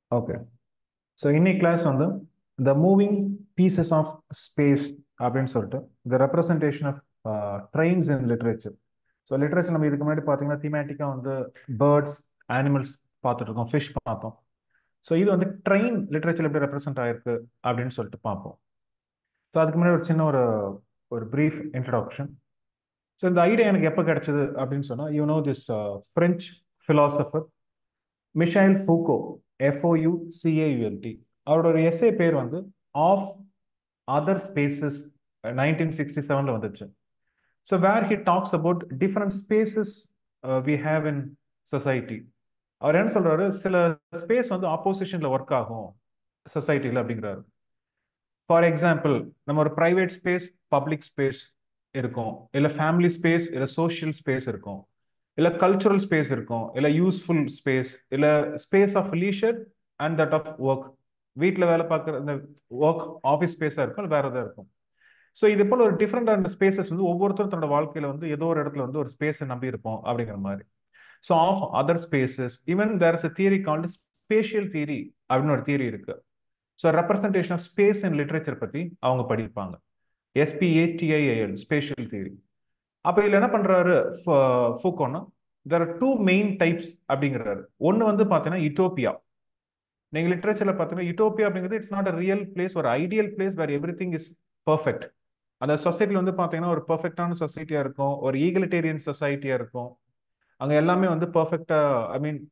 Okay so இன்னைக்கு class வந்து the moving pieces of space அப்படின்னு சொல்லிட்டு the representation of trains in literature so literature நம்ம இதுக்கு முன்னாடி பார்த்தீங்கன்னா தீமேட்டிக்காக வந்து பேர்ட்ஸ் அனிமல்ஸ் பார்த்துட்டு இருக்கோம் ஃபிஷ் பார்த்தோம் ஸோ இது வந்து ட்ரெயின் லிட்ரேச்சர் எப்படி ரெப்ரசென்ட் ஆயிருக்கு அப்படின்னு சொல்லிட்டு பார்ப்போம் ஸோ அதுக்கு முன்னாடி ஒரு சின்ன ஒரு ஒரு ப்ரீஃப் இன்ட்ரடக்ஷன் ஸோ இந்த ஐடியா எனக்கு எப்போ கிடைச்சது அப்படின்னு சொன்னால் you know this French philosopher Michel Foucault F O U C A U L T அவரோட ஒரு எஸ்ஏ பேர் வந்து of other spaces nineteen sixty செவனில் வந்துச்சு so where he talks about different spaces we have in society அவர் என்ன சொல்றாரு சில ஸ்பேஸ் வந்து ஆப்போசிஷனில் ஒர்க் ஆகும் சொசைட்டியில் அப்படிங்கிறாரு ஃபார் எக்ஸாம்பிள் நம்ம ஒரு ப்ரைவேட் ஸ்பேஸ் பப்ளிக் ஸ்பேஸ் இருக்கும் இல்லை ஃபேமிலி ஸ்பேஸ் இல்லை சோஷியல் ஸ்பேஸ் இருக்கும் இல்லை கல்ச்சுரல் ஸ்பேஸ் இருக்கும் இல்லை யூஸ்ஃபுல் ஸ்பேஸ் இல்லை space of leisure and that of work வீட்டில் வேலை பார்க்குற இந்த ஒர்க் ஆஃபீஸ் ஸ்பேஸாக இருக்கும் இல்லை வேறு எதாவது இருக்கும் ஸோ இது போல் ஒரு டிஃப்ரெண்டான ஸ்பேசஸ் வந்து ஒவ்வொருத்தரும் தன்னோட வாழ்க்கையில் வந்து ஏதோ ஒரு இடத்துல வந்து ஒரு ஸ்பேஸை நம்பி இருப்போம் அப்படிங்கிற மாதிரி so of other spaces even there is a theory called spatial theory அப்படின்னு ஒரு தியரி இருக்கு so representation of space and literature பற்றி அவங்க படிப்பாங்க எஸ்பிஏடிஐஏஎல் ஸ்பேஷியல் தியரி அப்போ இதில் என்ன பண்ணுறாரு ஃபூக்கோன்னா there are two main types அப்படிங்கிறாரு ஒன்று வந்து பார்த்தீங்கன்னா இட்டோப்பியா நீங்கள் லிட்ரேச்சரில் பார்த்தீங்கன்னா இட்டோப்பியா அப்படிங்கிறது it's not a real place ஒரு ideal place where everything is perfect அந்த சொசைட்டியில் வந்து பார்த்தீங்கன்னா ஒரு பர்ஃபெக்டான சொசைட்டியாக இருக்கும் ஒரு ஈகலிட்டேரியன் சொசைட்டியாக இருக்கும் அங்கே எல்லாமே வந்து பர்ஃபெக்டாக I mean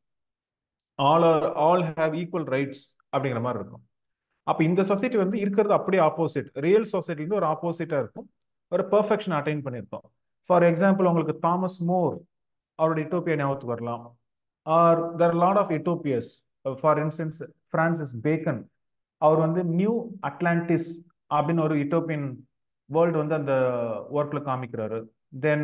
all are all have equal rights அப்படிங்கிற மாதிரி இருக்கும் அப்போ இந்த சொசைட்டி வந்து இருக்கிறது அப்படியே ஆப்போசிட் ரியல் சொசைட்டிலேருந்து ஒரு ஆப்போசிட்டாக இருக்கும் ஒரு பர்ஃபெக்ஷன் அட்டைன் பண்ணியிருக்கோம் ஃபார் எக்ஸாம்பிள் உங்களுக்கு தாமஸ் மோர் அவரோட இட்டோப்பியா ஞாபகத்துக்கு வரலாம் are the lot of utopias for instance Francis Bacon அவர் வந்து நியூ அட்லாண்டிஸ் அப்படின்னு ஒரு இட்டோப்பியன் வேர்ல்டு வந்து அந்த ஒர்க்கில் காமிக்கிறாரு then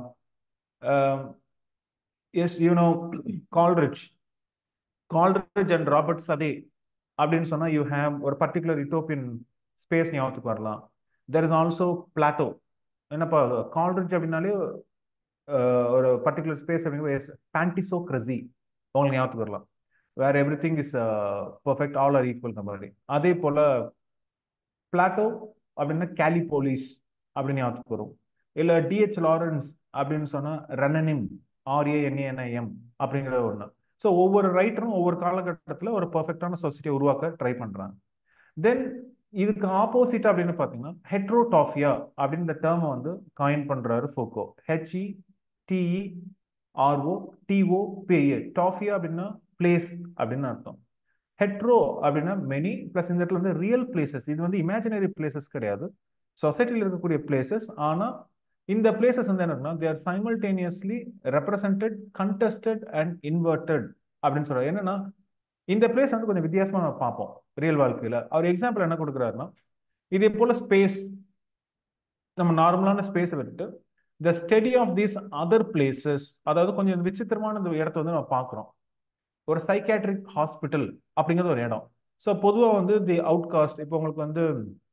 as you know Coleridge Coleridge and Robert Southey அப்படின்னு சொன்னால் யூ ஹேவ் ஒரு பர்டிகுலர் இட்டோப்பியன் ஸ்பேஸ் ஞாபகத்துக்கு வரலாம் தெர் இஸ் ஆல்சோ பிளாட்டோ என்னப்பா கால்ரிச் அப்படின்னாலே ஒரு பர்டிகுலர் ஸ்பேஸ் அப்படிங்கிற பேண்டிசோ கிரசி உங்களுக்கு ஞாபகத்துக்கு வரலாம் where everything is perfect all are equal மாதிரி அதே போல் பிளாட்டோ அப்படின்னா கேலிபோலிஸ் அப்படின்னு ஞாபகத்துக்கு வரும் இல்லை டிஹெச் லாரன்ஸ் அப்படின்னு சொன்னால் ரனனிம் ஆர்ஏஎன்ஏஎன்ஐஎம் அப்படிங்கிற ஒன்று ஸோ ஒவ்வொரு ரைட்டரும் ஒவ்வொரு காலகட்டத்தில் ஒரு பர்ஃபெக்டான சொசைட்டியை உருவாக்க ட்ரை பண்ணுறாங்க தென் இதுக்கு ஆப்போசிட் அப்படின்னு பார்த்தீங்கன்னா ஹெட்ரோடாஃபியா அப்படின்னு இந்த டேர்மை வந்து காயின் பண்ணுறாரு Foucault H E T E R O T O P A டாஃபியா அப்படின்னா பிளேஸ் அப்படின்னு அர்த்தம் ஹெட்ரோ அப்படின்னா மெனி பிளஸ் இந்த இடத்துல வந்து ரியல் பிளேசஸ் இது வந்து இமேஜினரி பிளேசஸ் கிடையாது சொசைட்டியில் இருக்கக்கூடிய பிளேசஸ் ஆனால் இந்த பிளேசஸ் வந்து என்ன there simultaneously represented contested and inverted அப்படின்னு சொல்றாரு என்னன்னா இந்த பிளேஸ் வந்து கொஞ்சம் வித்தியாசமா நம்ம பார்ப்போம் ரியல் வாழ்க்கையில அவர் எக்ஸாம்பிள் என்ன கொடுக்குறாருன்னா இதே போல ஸ்பேஸ் நம்ம நார்மலான ஸ்பேஸை விட்டுட்டு the study of these other places அதாவது கொஞ்சம் விசித்திரமான இந்த இடத்த வந்து நம்ம பார்க்குறோம் ஒரு சைக்காட்ரிக் ஹாஸ்பிட்டல் அப்படிங்கிறது ஒரு இடம் ஸோ பொதுவாக வந்து தி அவுட்காஸ்ட் இப்போ உங்களுக்கு வந்து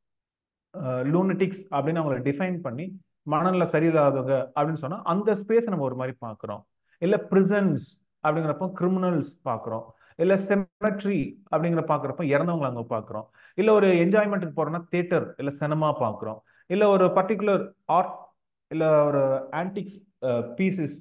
லூனட்டிக்ஸ் அப்படின்னு அவங்களை டிஃபைன் பண்ணி மனநல சரியில்லாதவங்க அப்படின்னு சொன்னால் அந்த ஸ்பேஸ் நம்ம ஒரு மாதிரி பார்க்குறோம் இல்லை ப்ரிசன்ஸ் அப்படிங்கிறப்போ கிரிமினல்ஸ் பார்க்குறோம் இல்லை செமெட்ரி அப்படிங்கிற பார்க்குறப்ப இறந்தவங்களை அங்கே பார்க்குறோம் இல்லை ஒரு என்ஜாய்மெண்ட்டுக்கு போகிறோம்னா தேட்டர் இல்லை சினிமா பார்க்குறோம் இல்லை ஒரு பர்டிகுலர் ஆர்ட் இல்லை ஒரு ஆன்டிக்ஸ் பீசஸ்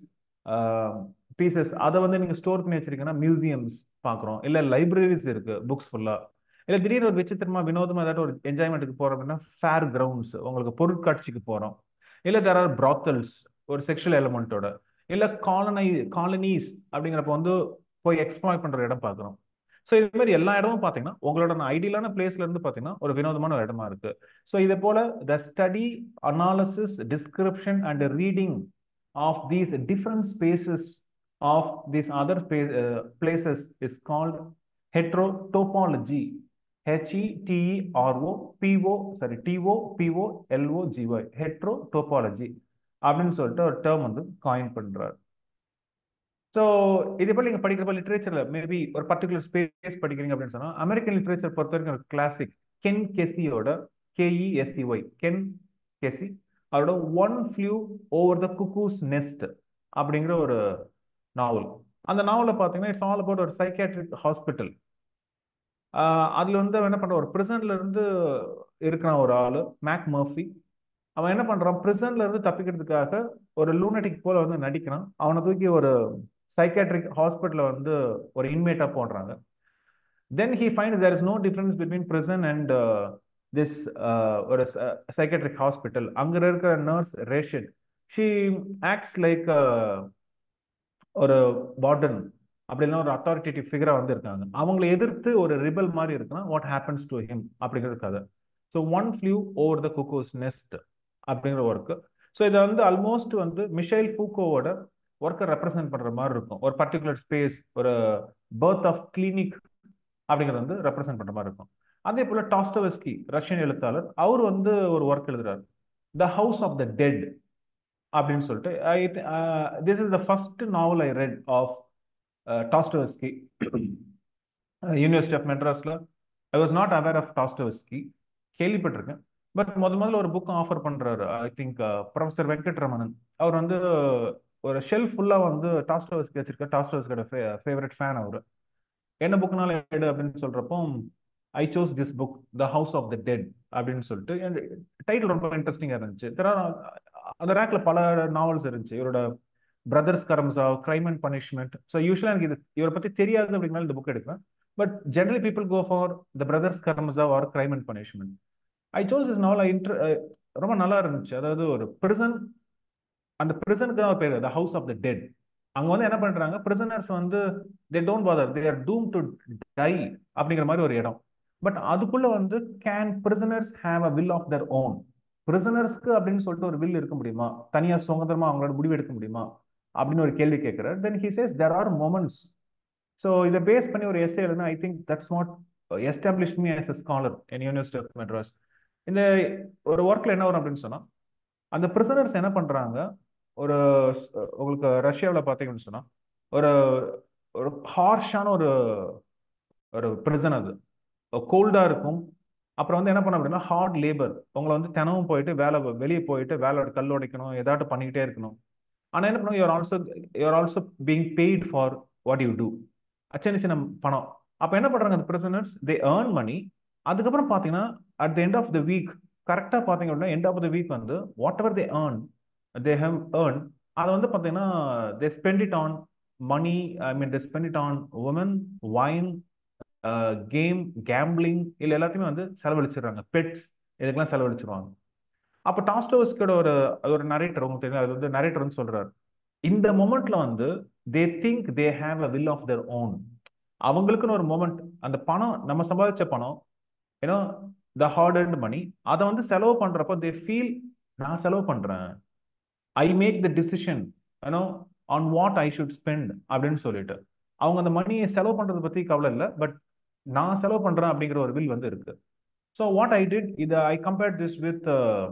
பீசஸ் அதை வந்து நீங்கள் ஸ்டோர் பண்ணி வச்சிருக்கீங்கன்னா மியூசியம்ஸ் பார்க்குறோம் இல்லை லைப்ரரிஸ் இருக்குது புக்ஸ் ஃபுல்லாக இல்லை திடீர்னு ஒரு விசித்திரமா வினோதமாக ஏதாவது ஒரு என்ஜாய்மெண்ட்டுக்கு போகிறோம் அப்படின்னா ஃபேர் கிரவுண்ட்ஸ் உங்களுக்கு பொருட்காட்சிக்கு போகிறோம் இல்லை தெர் ஆர் ப்ராத்தல்ஸ் ஒரு செக்ஷுவல் எலமெண்ட்டோட இல்லை காலனை காலனிஸ் அப்படிங்கிறப்ப வந்து போய் எக்ஸ்ப்ளாய் பண்ணுற இடம் பார்க்குறோம் ஸோ இது மாதிரி எல்லா இடமும் பார்த்தீங்கன்னா உங்களோட ஐடியலான பிளேஸ்ல இருந்து பார்த்தீங்கன்னா ஒரு வினோதமான ஒரு இடமா இருக்கு ஸோ இதே போல the study analysis description and reading of these different spaces of these other places is called heterotopology H E T E R O P O sorry T O P O L O G Y heterotopology அப்படின்னு சொல்லிட்டு ஒரு டேர்ம் வந்து காயின் பண்றாரு ஸோ இதே போல் நீங்கள் படிக்கிறப்ப லிட்ரேச்சரில் மேபி ஒரு பர்டிகுலர் ஸ்பேஸ் படிக்கிறீங்க அப்படின்னு சொன்னால் அமெரிக்கன் லிட்ரேச்சர் பொறுத்த வரைக்கும் ஒரு கிளாசிக் கென் கெசியோட கேஇஎஸ்சிஒய் கென் கெசி அவரோட one flew over the cuckoo's nest அப்படிங்கிற ஒரு நாவல் அந்த நாவலில் பார்த்தீங்கன்னா இட்ஸ் ஆல் அபவுட் ஒரு சைக்காட்ரிக் ஹாஸ்பிட்டல் அதுல வந்து அவன் என்ன பண்ற ஒரு பிரிசன்ல இருந்து இருக்கிறான் ஒரு ஆளு மேக் மர்ஃபி அவன் என்ன பண்றான் பிரிசன்ல இருந்து தப்பிக்கிறதுக்காக ஒரு லூனட்டிக் போல வந்து நடிக்கிறான் அவனை தூக்கி ஒரு சைக்காட்ரிக் ஹாஸ்பிட்டல்ல வந்து ஒரு இன்மேட்டா போடுறாங்க then he find there is no difference between prison and this ஒரு சைக்காட்ரிக் ஹாஸ்பிட்டல் அங்க இருக்கிற nurse Ratched she acts like ஒரு வார்டன் அப்படின்னா ஒரு அத்தாரிட்டேட்டிவ் ஃபிகரா வந்து இருக்காங்க அவங்களை எதிர்த்து ஒரு ரிபல் மாதிரி இருக்குன்னா வாட் ஹேப்பன்ஸ் டு ஹிம் அப்படிங்கிறது கதை so one flew over the cuckoo's nest அப்படிங்கிற ஒர்க்கு ஸோ இதை வந்து ஆல்மோஸ்ட் வந்து மிஷைல் ஃபூக்கோவோட ஒர்க்கை ரெப்ரசென்ட் பண்ற மாதிரி இருக்கும் ஒரு பர்டிகுலர் ஸ்பேஸ் ஒரு பர்த் ஆஃப் கிளினிக் அப்படிங்கிறது வந்து ரெப்ரசென்ட் பண்ற மாதிரி இருக்கும் அதே போல டாஸ்டோவஸ்கி ரஷ்யன் எழுத்தாளர் அவர் வந்து ஒரு ஒர்க் எழுதுறாரு the house of the dead அப்படின்னு சொல்லிட்டு I this is the first novel I read of Dostoevsky university of மெட்ராஸ்ல I was not aware of Dostoevsky கேள்விப்பட்டிருக்கேன் பட் முத முதல்ல ஒரு புக் ஆஃபர் பண்றாரு ஐ திங்க் ப்ரொஃபசர் வெங்கட்ரமணன் அவர் வந்து ஒரு ஷெல்ஃப் ஃபுல்லா வந்து டாஸ்டோவஸ்கி வச்சிருக்க டாஸ்டோவஸ்கியோட ஃபேவரட் ஃபேன் அவர் என்ன புக்னால எடு அப்படின்னு சொல்றப்போ I chose this book the house of the dead அப்படின்னு சொல்லிட்டு டைட்டில் ரொம்ப இன்ட்ரெஸ்டிங்காக இருந்துச்சு தெர் அந்த ரேக்ல பல நாவல்ஸ் இருந்துச்சு இவரோட Brothers Karamazov crime and punishment so யூஸ்வலாக எனக்கு இது இவரை பற்றி தெரியாது அப்படின்னால இந்த புக் எடுப்பேன் but generally people go for the Brothers Karamazov or crime and punishment I chose is novel I intro ரொம்ப நல்லா இருந்துச்சு அதாவது ஒரு பிரிசன் அந்த பிரிசனுக்கு தான் பேர் the house of the dead அங்க வந்து என்ன பண்றாங்க பிரிசனர்ஸ் வந்து they don't bother they are doomed to die அப்படிங்கிற மாதிரி ஒரு இடம் பட் அதுக்குள்ள வந்து can prisoners have a will of their own பிரிசனர்ஸ்க்கு அப்படின்னு சொல்லிட்டு ஒரு வில் இருக்க முடியுமா தனியா சுதந்திரமா அவங்களோட முடிவு எடுக்க முடியுமா அப்படின்னு ஒரு கேள்வி கேட்கிறார் then he says there are moments so இதை பேஸ் பண்ணி ஒரு எஸ்ஏ எழுதுனா I think that's what establish me as a scholar in university of Madras இந்த ஒரு ஒர்க்ல என்ன வரும் அப்படின்னு சொன்னா அந்த பிரிசனர்ஸ் என்ன பண்றாங்க ஒரு உங்களுக்கு ரஷ்யாவில் பார்த்தீங்கன்னு சொன்னா ஒரு ஒரு ஹார்ஷான ஒரு ஒரு பிரிசன் அது கோல்டா இருக்கும் அப்புறம் வந்து என்ன பண்ண அப்படின்னா ஹார்ட் லேபர் உங்களை வந்து தினமும் போயிட்டு வேலை வெளியே போயிட்டு வேலையோட கல் உடைக்கணும் ஏதாட்டும் பண்ணிக்கிட்டே இருக்கணும் ஆனால் என்ன பண்ணுவோம் you're also you're also being paid for what you do சின்ன சின்ன பணம் அப்போ என்ன பண்ணுறாங்க அந்த பிரிசனர்ஸ் தே ஏர்ன் மணி அதுக்கப்புறம் பார்த்தீங்கன்னா at the end of the week கரெக்டாக பார்த்தீங்க அப்படின்னா எண்ட் ஆஃப் த வீக் வந்து whatever they earn they have earn அதை வந்து பார்த்தீங்கன்னா they spend it on money I mean they spend it on women wine game gambling இல்லை எல்லாத்தையுமே வந்து செலவழிச்சிடுறாங்க பெட்ஸ் இதுக்கெல்லாம் செலவழிச்சிருவாங்க அப்போ டாஸ்டோஸ்கோட ஒரு ஒரு நரேட்டர் உங்களுக்கு தெரியும் அது வந்து நரேட்டர் வந்து சொல்றாரு இந்த மொமெண்ட்ல வந்து they think they have a will of their own அவங்களுக்குன்னு ஒரு மொமெண்ட் அந்த பணம் நம்ம சம்பாதிச்ச பணம் ஏன்னா த ஹார்ட் அண்ட் மணி அதை வந்து செலவு பண்றப்போ தே ஃபீல் நான் செலவு பண்றேன் ஐ மேக் த டிசிஷன் ஏன்னோ on what I should spend அப்படின்னு சொல்லிட்டு அவங்க அந்த மணியை செலவு பண்றதை பத்தி கவலை இல்லை பட் நான் செலவு பண்றேன் அப்படிங்கிற ஒரு வில் வந்து இருக்கு ஸோ வாட் ஐ டிட் இது I compare this with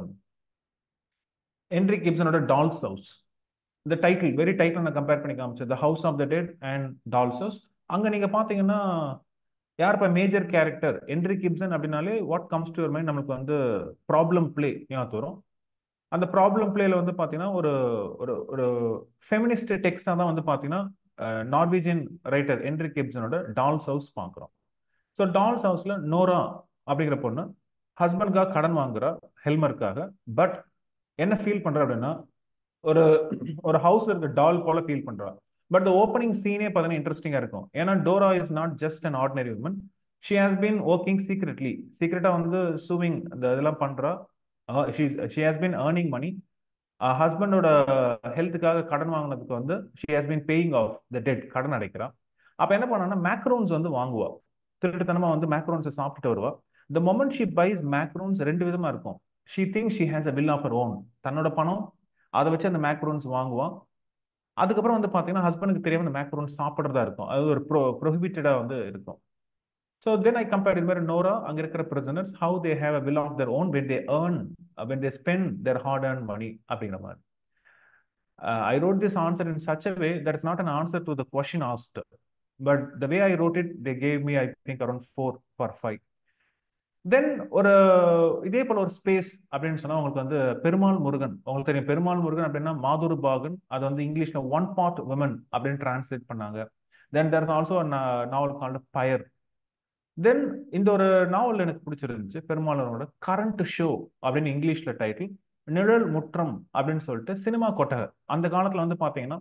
Henrik கிப்சனோட டால்ஸ் ஹவுஸ் இந்த டைட்டில் வெரி டைட்டில் நான் கம்பேர் பண்ணி காமிச்சேன் the house of the dead and doll's house அங்கே நீங்கள் பார்த்தீங்கன்னா யார் இப்போ மேஜர் கேரக்டர் என்ரி கிப்சன் அப்படின்னாலே what comes to your mind நம்மளுக்கு வந்து ப்ராப்ளம் பிளே ஞாபகம் வரும் அந்த ப்ராப்ளம் பிளேல வந்து பார்த்தீங்கன்னா ஒரு ஒரு ஒரு ஃபெமினிஸ்ட் டெக்ஸ்டாக தான் வந்து பார்த்தீங்கன்னா நார்வீஜியன் ரைட்டர் என்ரி கிப்சனோட டால்ஸ் ஹவுஸ் பார்க்குறோம் ஸோ டால்ஸ் ஹவுஸில் நோரா அப்படிங்கிற பொண்ணு ஹஸ்பண்ட்காக கடன் வாங்குறா ஹெல்மருக்காக பட் என்ன ஃபீல் பண்றா அப்படின்னா ஒரு ஒரு ஹவுஸ்ல இருக்க டால் போல ஃபீல் பண்றா பட் ஓப்பனிங் சீனே பார்த்தீங்கன்னா இன்ட்ரெஸ்டிங்கா இருக்கும் ஏன்னா Dora is not just an ordinary woman she has been working secretly சீக்ரெட்டா வந்து சூவிங் இந்த இதெல்லாம் பண்றா she has been earning money ஹஸ்பண்டோட ஹெல்த்துக்காக கடன் வாங்கினதுக்கு வந்து she has been paying off the debt கடன் அடைக்கிறா அப்ப என்ன பண்ணான்னா மேக்ரோன்ஸ் வந்து வாங்குவா திருட்டுத்தனமா வந்து மேக்ரோன்ஸை சாப்பிட்டு வருவா the moment she buys macaroons ரெண்டு விதமா இருக்கும் she think she has a will of her own தன்னோட பணம் அதை வச்சு அந்த மேக்ரோன்ஸ் வாங்குவான் அதுக்கப்புறம் வந்து பார்த்தீங்கன்னா ஹஸ்பண்டுக்கு தெரியாம அந்த மேக்ரோன்ஸ் சாப்பிட்றதா இருக்கும் அது ஒரு ப்ரோ ப்ரொஹிபிட்டடா வந்து இருக்கும் ஸோ தென் ஐ கம்பேர் இது மாதிரி நோரா அங்கே இருக்கிற prisoners how they have a will of their own when they earn when they spend their hard earn money அப்படிங்கிற மாதிரி I wrote this answer in such a way that is not an answer to the question asked but the way I wrote it they gave me I think around four for five then ஒரு இதே போல ஒரு space அப்படின்னு சொன்னா உங்களுக்கு வந்து பெருமாள் முருகன் உங்களுக்கு தெரியும் பெருமாள் முருகன் அப்படின்னா மாதுரு பாகன் அது வந்து இங்கிலீஷ்ல ஒன் பார்ட் விமன் அப்படின்னு டிரான்ஸ்லேட் பண்ணாங்க தென் தேர் ஆல்சோ நாவல் கால்டு பயர் தென் இந்த ஒரு நாவல் எனக்கு பிடிச்சிருந்துச்சு பெருமாளனோட கரண்ட் ஷோ அப்படின்னு இங்கிலீஷ்ல டைட்டில் நிழல் முற்றம் அப்படின்னு சொல்லிட்டு சினிமா கொட்டகை அந்த காலத்துல வந்து பாத்தீங்கன்னா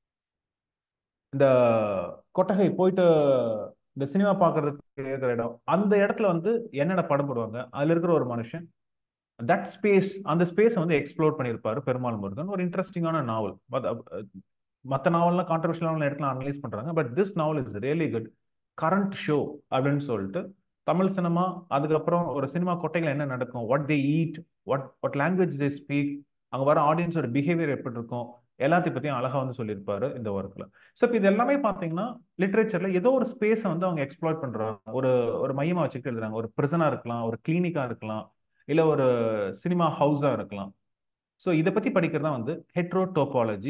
இந்த கொட்டகை போயிட்டு இந்த சினிமா பார்க்கறதுக்கு இருக்கிற இடம் அந்த இடத்துல வந்து என்னென்ன படம் போடுவாங்க அதுல இருக்கிற ஒரு மனுஷன் தட் ஸ்பேஸ் அந்த ஸ்பேஸை வந்து எக்ஸ்ப்ளோர் பண்ணியிருப்பாரு பெருமாள் முருகன் ஒரு இன்ட்ரெஸ்டிங்கான நாவல் மற்ற நாவல்லாம் கான்ட்ரவர்ஷியலான இடத்துல அனலைஸ் பண்றாங்க but this novel is really good current show அப்படின்னு சொல்லிட்டு தமிழ் சினிமா அதுக்கப்புறம் ஒரு சினிமா கொட்டைகள் என்ன நடக்கும் what they eat what what language they speak அங்கே வர ஆடியன்ஸோட பிஹேவியர் எப்படி இருக்கும் எல்லாத்தையும் பற்றியும் அழகாக வந்து சொல்லியிருப்பாரு இந்த ஒர்க்கில் ஸோ இப்போ இது எல்லாமே பார்த்தீங்கன்னா லிட்ரேச்சர்ல ஏதோ ஒரு ஸ்பேஸை வந்து அவங்க எக்ஸ்ப்ளோர் பண்ணுறாங்க ஒரு ஒரு மையமாக வச்சுக்கிட்டு எழுதுறாங்க ஒரு பிரிசனாக இருக்கலாம் ஒரு கிளினிக்காக இருக்கலாம் இல்லை ஒரு சினிமா ஹவுஸாக இருக்கலாம் ஸோ இதை பற்றி படிக்கிறது தான் வந்து heterotopology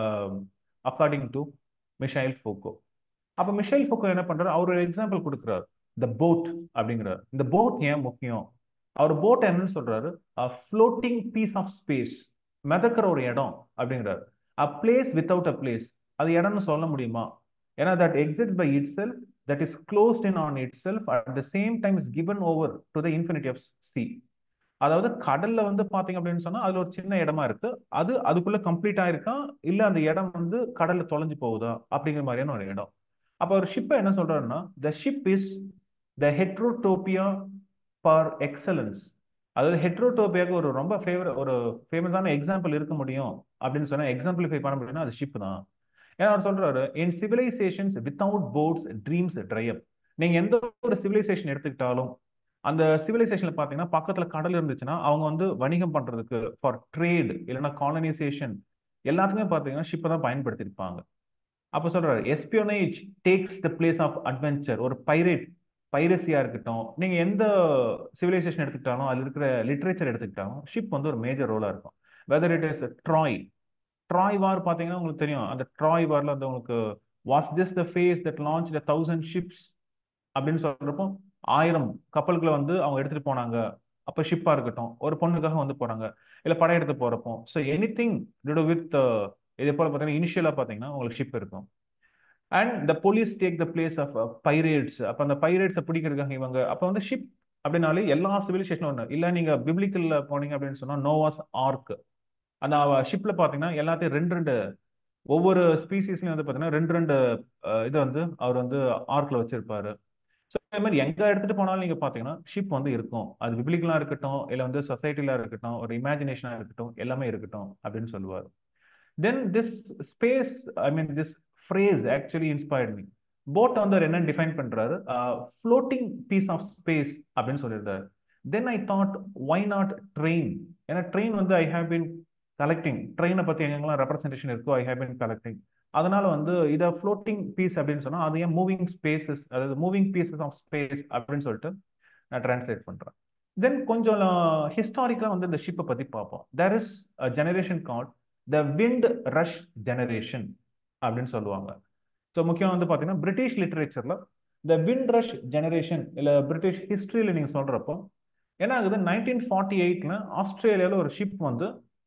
according to Michel Foucault அப்போ மிஷைல் ஃபோக்கோ என்ன பண்ணுறாரு அவர் ஒரு எக்ஸாம்பிள் கொடுக்குறாரு த போட் அப்படிங்கிறார் இந்த போட் ஏன் முக்கியம் அவர் போட் என்னன்னு சொல்றாரு ஃப்ளோட்டிங் பீஸ் ஆஃப் ஸ்பேஸ் மிதக்கிற ஒரு இடம் அப்படிங்கிறார் a place without a place அது இடம்னு சொல்ல முடியுமா ஏன்னா that exists by itself that is closed in on itself at the same time is given over to the infinity of sea அதாவது கடல்ல வந்து பாத்தீங்க அப்படின்னு சொன்னா அதுல ஒரு சின்ன இடமா இருக்கு அது அதுக்குள்ள கம்ப்ளீட் ஆயிருக்கா இல்ல அந்த இடம் வந்து கடல்ல தொலைஞ்சு போகுதா அப்படிங்கிற மாதிரியான ஒரு இடம் அப்ப ஒரு ஷிப்பை என்ன சொல்றாருன்னா the ship is the heterotopia for excellence அதாவது ஹெட்ரோடோபியாவுக்கு ஒரு ரொம்ப ஃபேவர் ஒரு ஃபேமஸான எக்ஸாம்பிள் இருக்க முடியும் அப்படின்னு சொன்னா எக்ஸாம்பிளிஃபை பண்ண முடியும்னா அது ஷிப் தான் ஏன்னா அவர் சொல்றாரு in civilizations without boats dreams dry up நீங்க எந்த ஒரு சிவிலைசேஷன் எடுத்துக்கிட்டாலும் அந்த சிவிலைசேஷன்ல பாத்தீங்கன்னா பக்கத்துல கடல் இருந்துச்சுன்னா அவங்க வந்து வணிகம் பண்றதுக்கு ஃபார் ட்ரேட் இல்லைன்னா காலனைசேஷன் எல்லாத்துக்குமே பாத்தீங்கன்னா ஷிப்பை தான் பயன்படுத்தியிருப்பாங்க அப்போ சொல்றாரு espionage takes the place of adventure ஒரு பைரேட் பைரசியா இருக்கட்டும் நீங்க எந்த சிவிலைசேஷன் எடுத்துக்கிட்டாலும் அதுல இருக்கிற லிட்ரேச்சர் எடுத்துக்கிட்டாலும் ஷிப் வந்து ஒரு மேஜர் ரோலா இருக்கும் whether it is Troy Troy war பாத்தீங்கன்னா உங்களுக்கு தெரியும் அந்த ட்ராய் வார்ல வந்து உங்களுக்கு was this the face that launch the thousand ships அப்படின்னு சொல்றப்போ ஆயிரம் கப்பல்களை வந்து அவங்க எடுத்துட்டு போனாங்க அப்ப ஷிப்பா இருக்கட்டும் ஒரு பொண்ணுக்காக வந்து போறாங்க இல்ல படையெடுத்து போறப்போ ஸோ எனி திங் வித் இதே போல பாத்தீங்கன்னா இனிஷியலா பாத்தீங்கன்னா உங்களுக்கு ஷிப் இருக்கும் and the police take the place of pirates அப்ப அந்த பைரேட்ஸை பிடிக்கிறதுக்காக இவங்க அப்ப வந்து ஷிப் அப்படின்னாலே எல்லா சிவிலைசேஷனும் ஒன்று இல்லை நீங்க பிப்ளிக்கல்ல போனீங்க அப்படின்னு சொன்னா நோவாஸ் ஆர்க் அந்த ஷிப்ல பாத்தீங்கன்னா எல்லாத்தையும் ரெண்டு ரெண்டு ஒவ்வொரு ஸ்பீசிஸ்லயும் வந்து பாத்தீங்கன்னா ரெண்டு ரெண்டு இது வந்து அவர் வந்து ஆர்க்ல வச்சிருப்பாரு ஸோ அதே மாதிரி எங்க எடுத்துட்டு போனாலும் நீங்க பாத்தீங்கன்னா ஷிப் வந்து இருக்கும் அது பிப்ளிக்கலா இருக்கட்டும் இல்லை வந்து சொசைட்டில இருக்கட்டும் ஒரு இமேஜினேஷனா இருக்கட்டும் எல்லாமே இருக்கட்டும் அப்படின்னு சொல்லுவார் then this space I mean this phrase actually inspired me boat வந்து அவர் என்ன டிஃபைன் பண்றாரு ஃப்ளோட்டிங் பீஸ் ஆஃப் ஸ்பேஸ் அப்படின்னு சொல்லியிருந்தாரு then I thought why not train ஏன்னா ட்ரெயின் வந்து ஐ ஹேவ் பின் கலெக்டிங் ட்ரெயினை பத்தி எங்கெங்கெல்லாம் ரெப்ரஸன்டேஷன் இருக்கோ ஐ ஹேவ் பின் கலெக்டிங் அதனால வந்து இதை ஃப்ளோட்டிங் பீஸ் அப்படின்னு சொன்னா அது ஏன் மூவிங் ஸ்பேசஸ் அதாவது மூவிங் பீசஸ் ஆஃப் ஸ்பேஸ் அப்படின்னு சொல்லிட்டு நான் டிரான்ஸ்லேட் பண்றேன் தென் கொஞ்சம் ஹிஸ்டாரிக்கலா வந்து இந்த ஷிப்பை பத்தி பார்ப்போம் there is a generation called the Windrush generation அப்படின்னு சொல்லுவாங்க ஸோ முக்கியம் வந்து பார்த்தீங்கன்னா பிரிட்டிஷ் லிட்ரேச்சர்ல இந்த விண்ட் ரஷ் ஜெனரேஷன் இல்லை பிரிட்டிஷ் ஹிஸ்டரியில் நீங்கள் சொல்றப்போ என்ன ஆகுது நைன்டீன் ஃபார்ட்டி எயிட்ல ஆஸ்திரேலியாவில் ஒரு ஷிப் வந்து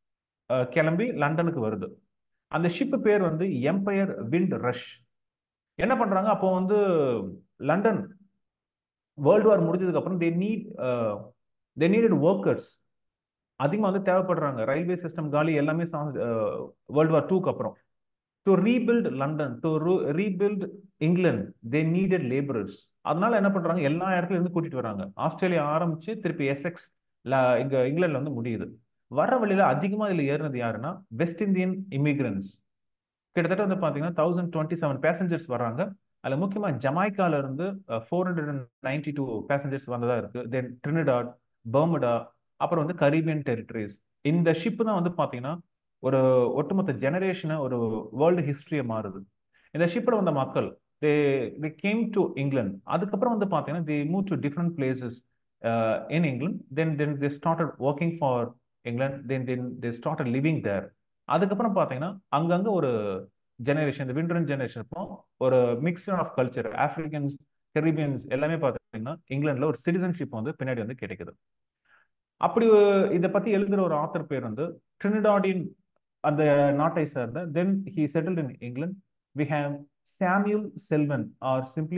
கிளம்பி லண்டனுக்கு வருது அந்த ஷிப் பேர் வந்து எம்பையர் விண்ட் ரஷ் என்ன பண்றாங்க அப்போ வந்து லண்டன் வேர்ல்டு வார் முடிஞ்சதுக்கு அப்புறம் they need they needed workers அதிகமாக வந்து தேவைப்படுறாங்க ரயில்வே சிஸ்டம் காலி எல்லாமே வேர்ல்டு வார் டூக்கு அப்புறம் to rebuild London to rebuild England they needed labourers அதனால என்ன பண்றாங்க எல்லா இடத்துல இருந்து கூட்டிட்டு வராங்க ஆஸ்திரேலியா ஆரம்பிச்சு திருப்பி எஸ்எக்ஸ் இங்க இங்கிலாந்துல வந்து முடியுது வர வழியில அதிகமா இதுல ஏறினது யாருன்னா வெஸ்ட் இந்தியன் இமிகிரன்ஸ் கிட்டத்தட்ட வந்து பாத்தீங்கன்னா தௌசண்ட் டுவெண்ட்டி செவன் பேசஞ்சர்ஸ் வராங்க அதுல முக்கியமா ஜமாய்க்கால இருந்து four hundred and ninety two passengers வந்ததா இருக்கு தென் ட்ரினிடாட் பர்முடா அப்புறம் வந்து கரீபியன் டெரிட்டரிஸ் இந்த ஷிப் தான் வந்து பாத்தீங்கன்னா ஒரு ஒட்டுமொத்த ஜெனரேஷனை ஒரு வேர்ல்டு ஹிஸ்டரியை மாறுது இந்த ஷிப்பில் வந்த மக்கள் they they came to England அதுக்கப்புறம் வந்து பார்த்தீங்கன்னா they move to different places in England then then they started working for England then then they started living there அதுக்கப்புறம் பார்த்தீங்கன்னா அங்கங்கே ஒரு ஜெனரேஷன் இந்த விண்டரன் ஜெனரேஷன் இப்போ ஒரு mixture of culture Africans Caribbeans எல்லாமே பார்த்தீங்கன்னா இங்கிலாந்துல ஒரு சிட்டிசன்ஷிப் வந்து பின்னாடி வந்து கிடைக்குது அப்படி இதை பத்தி எழுதுற ஒரு ஆத்தர் பேர் வந்து ட்ரினிடாடின் அந்த நாட்டை சார்ந்த then he settled in England we have Samuel Selvon or simply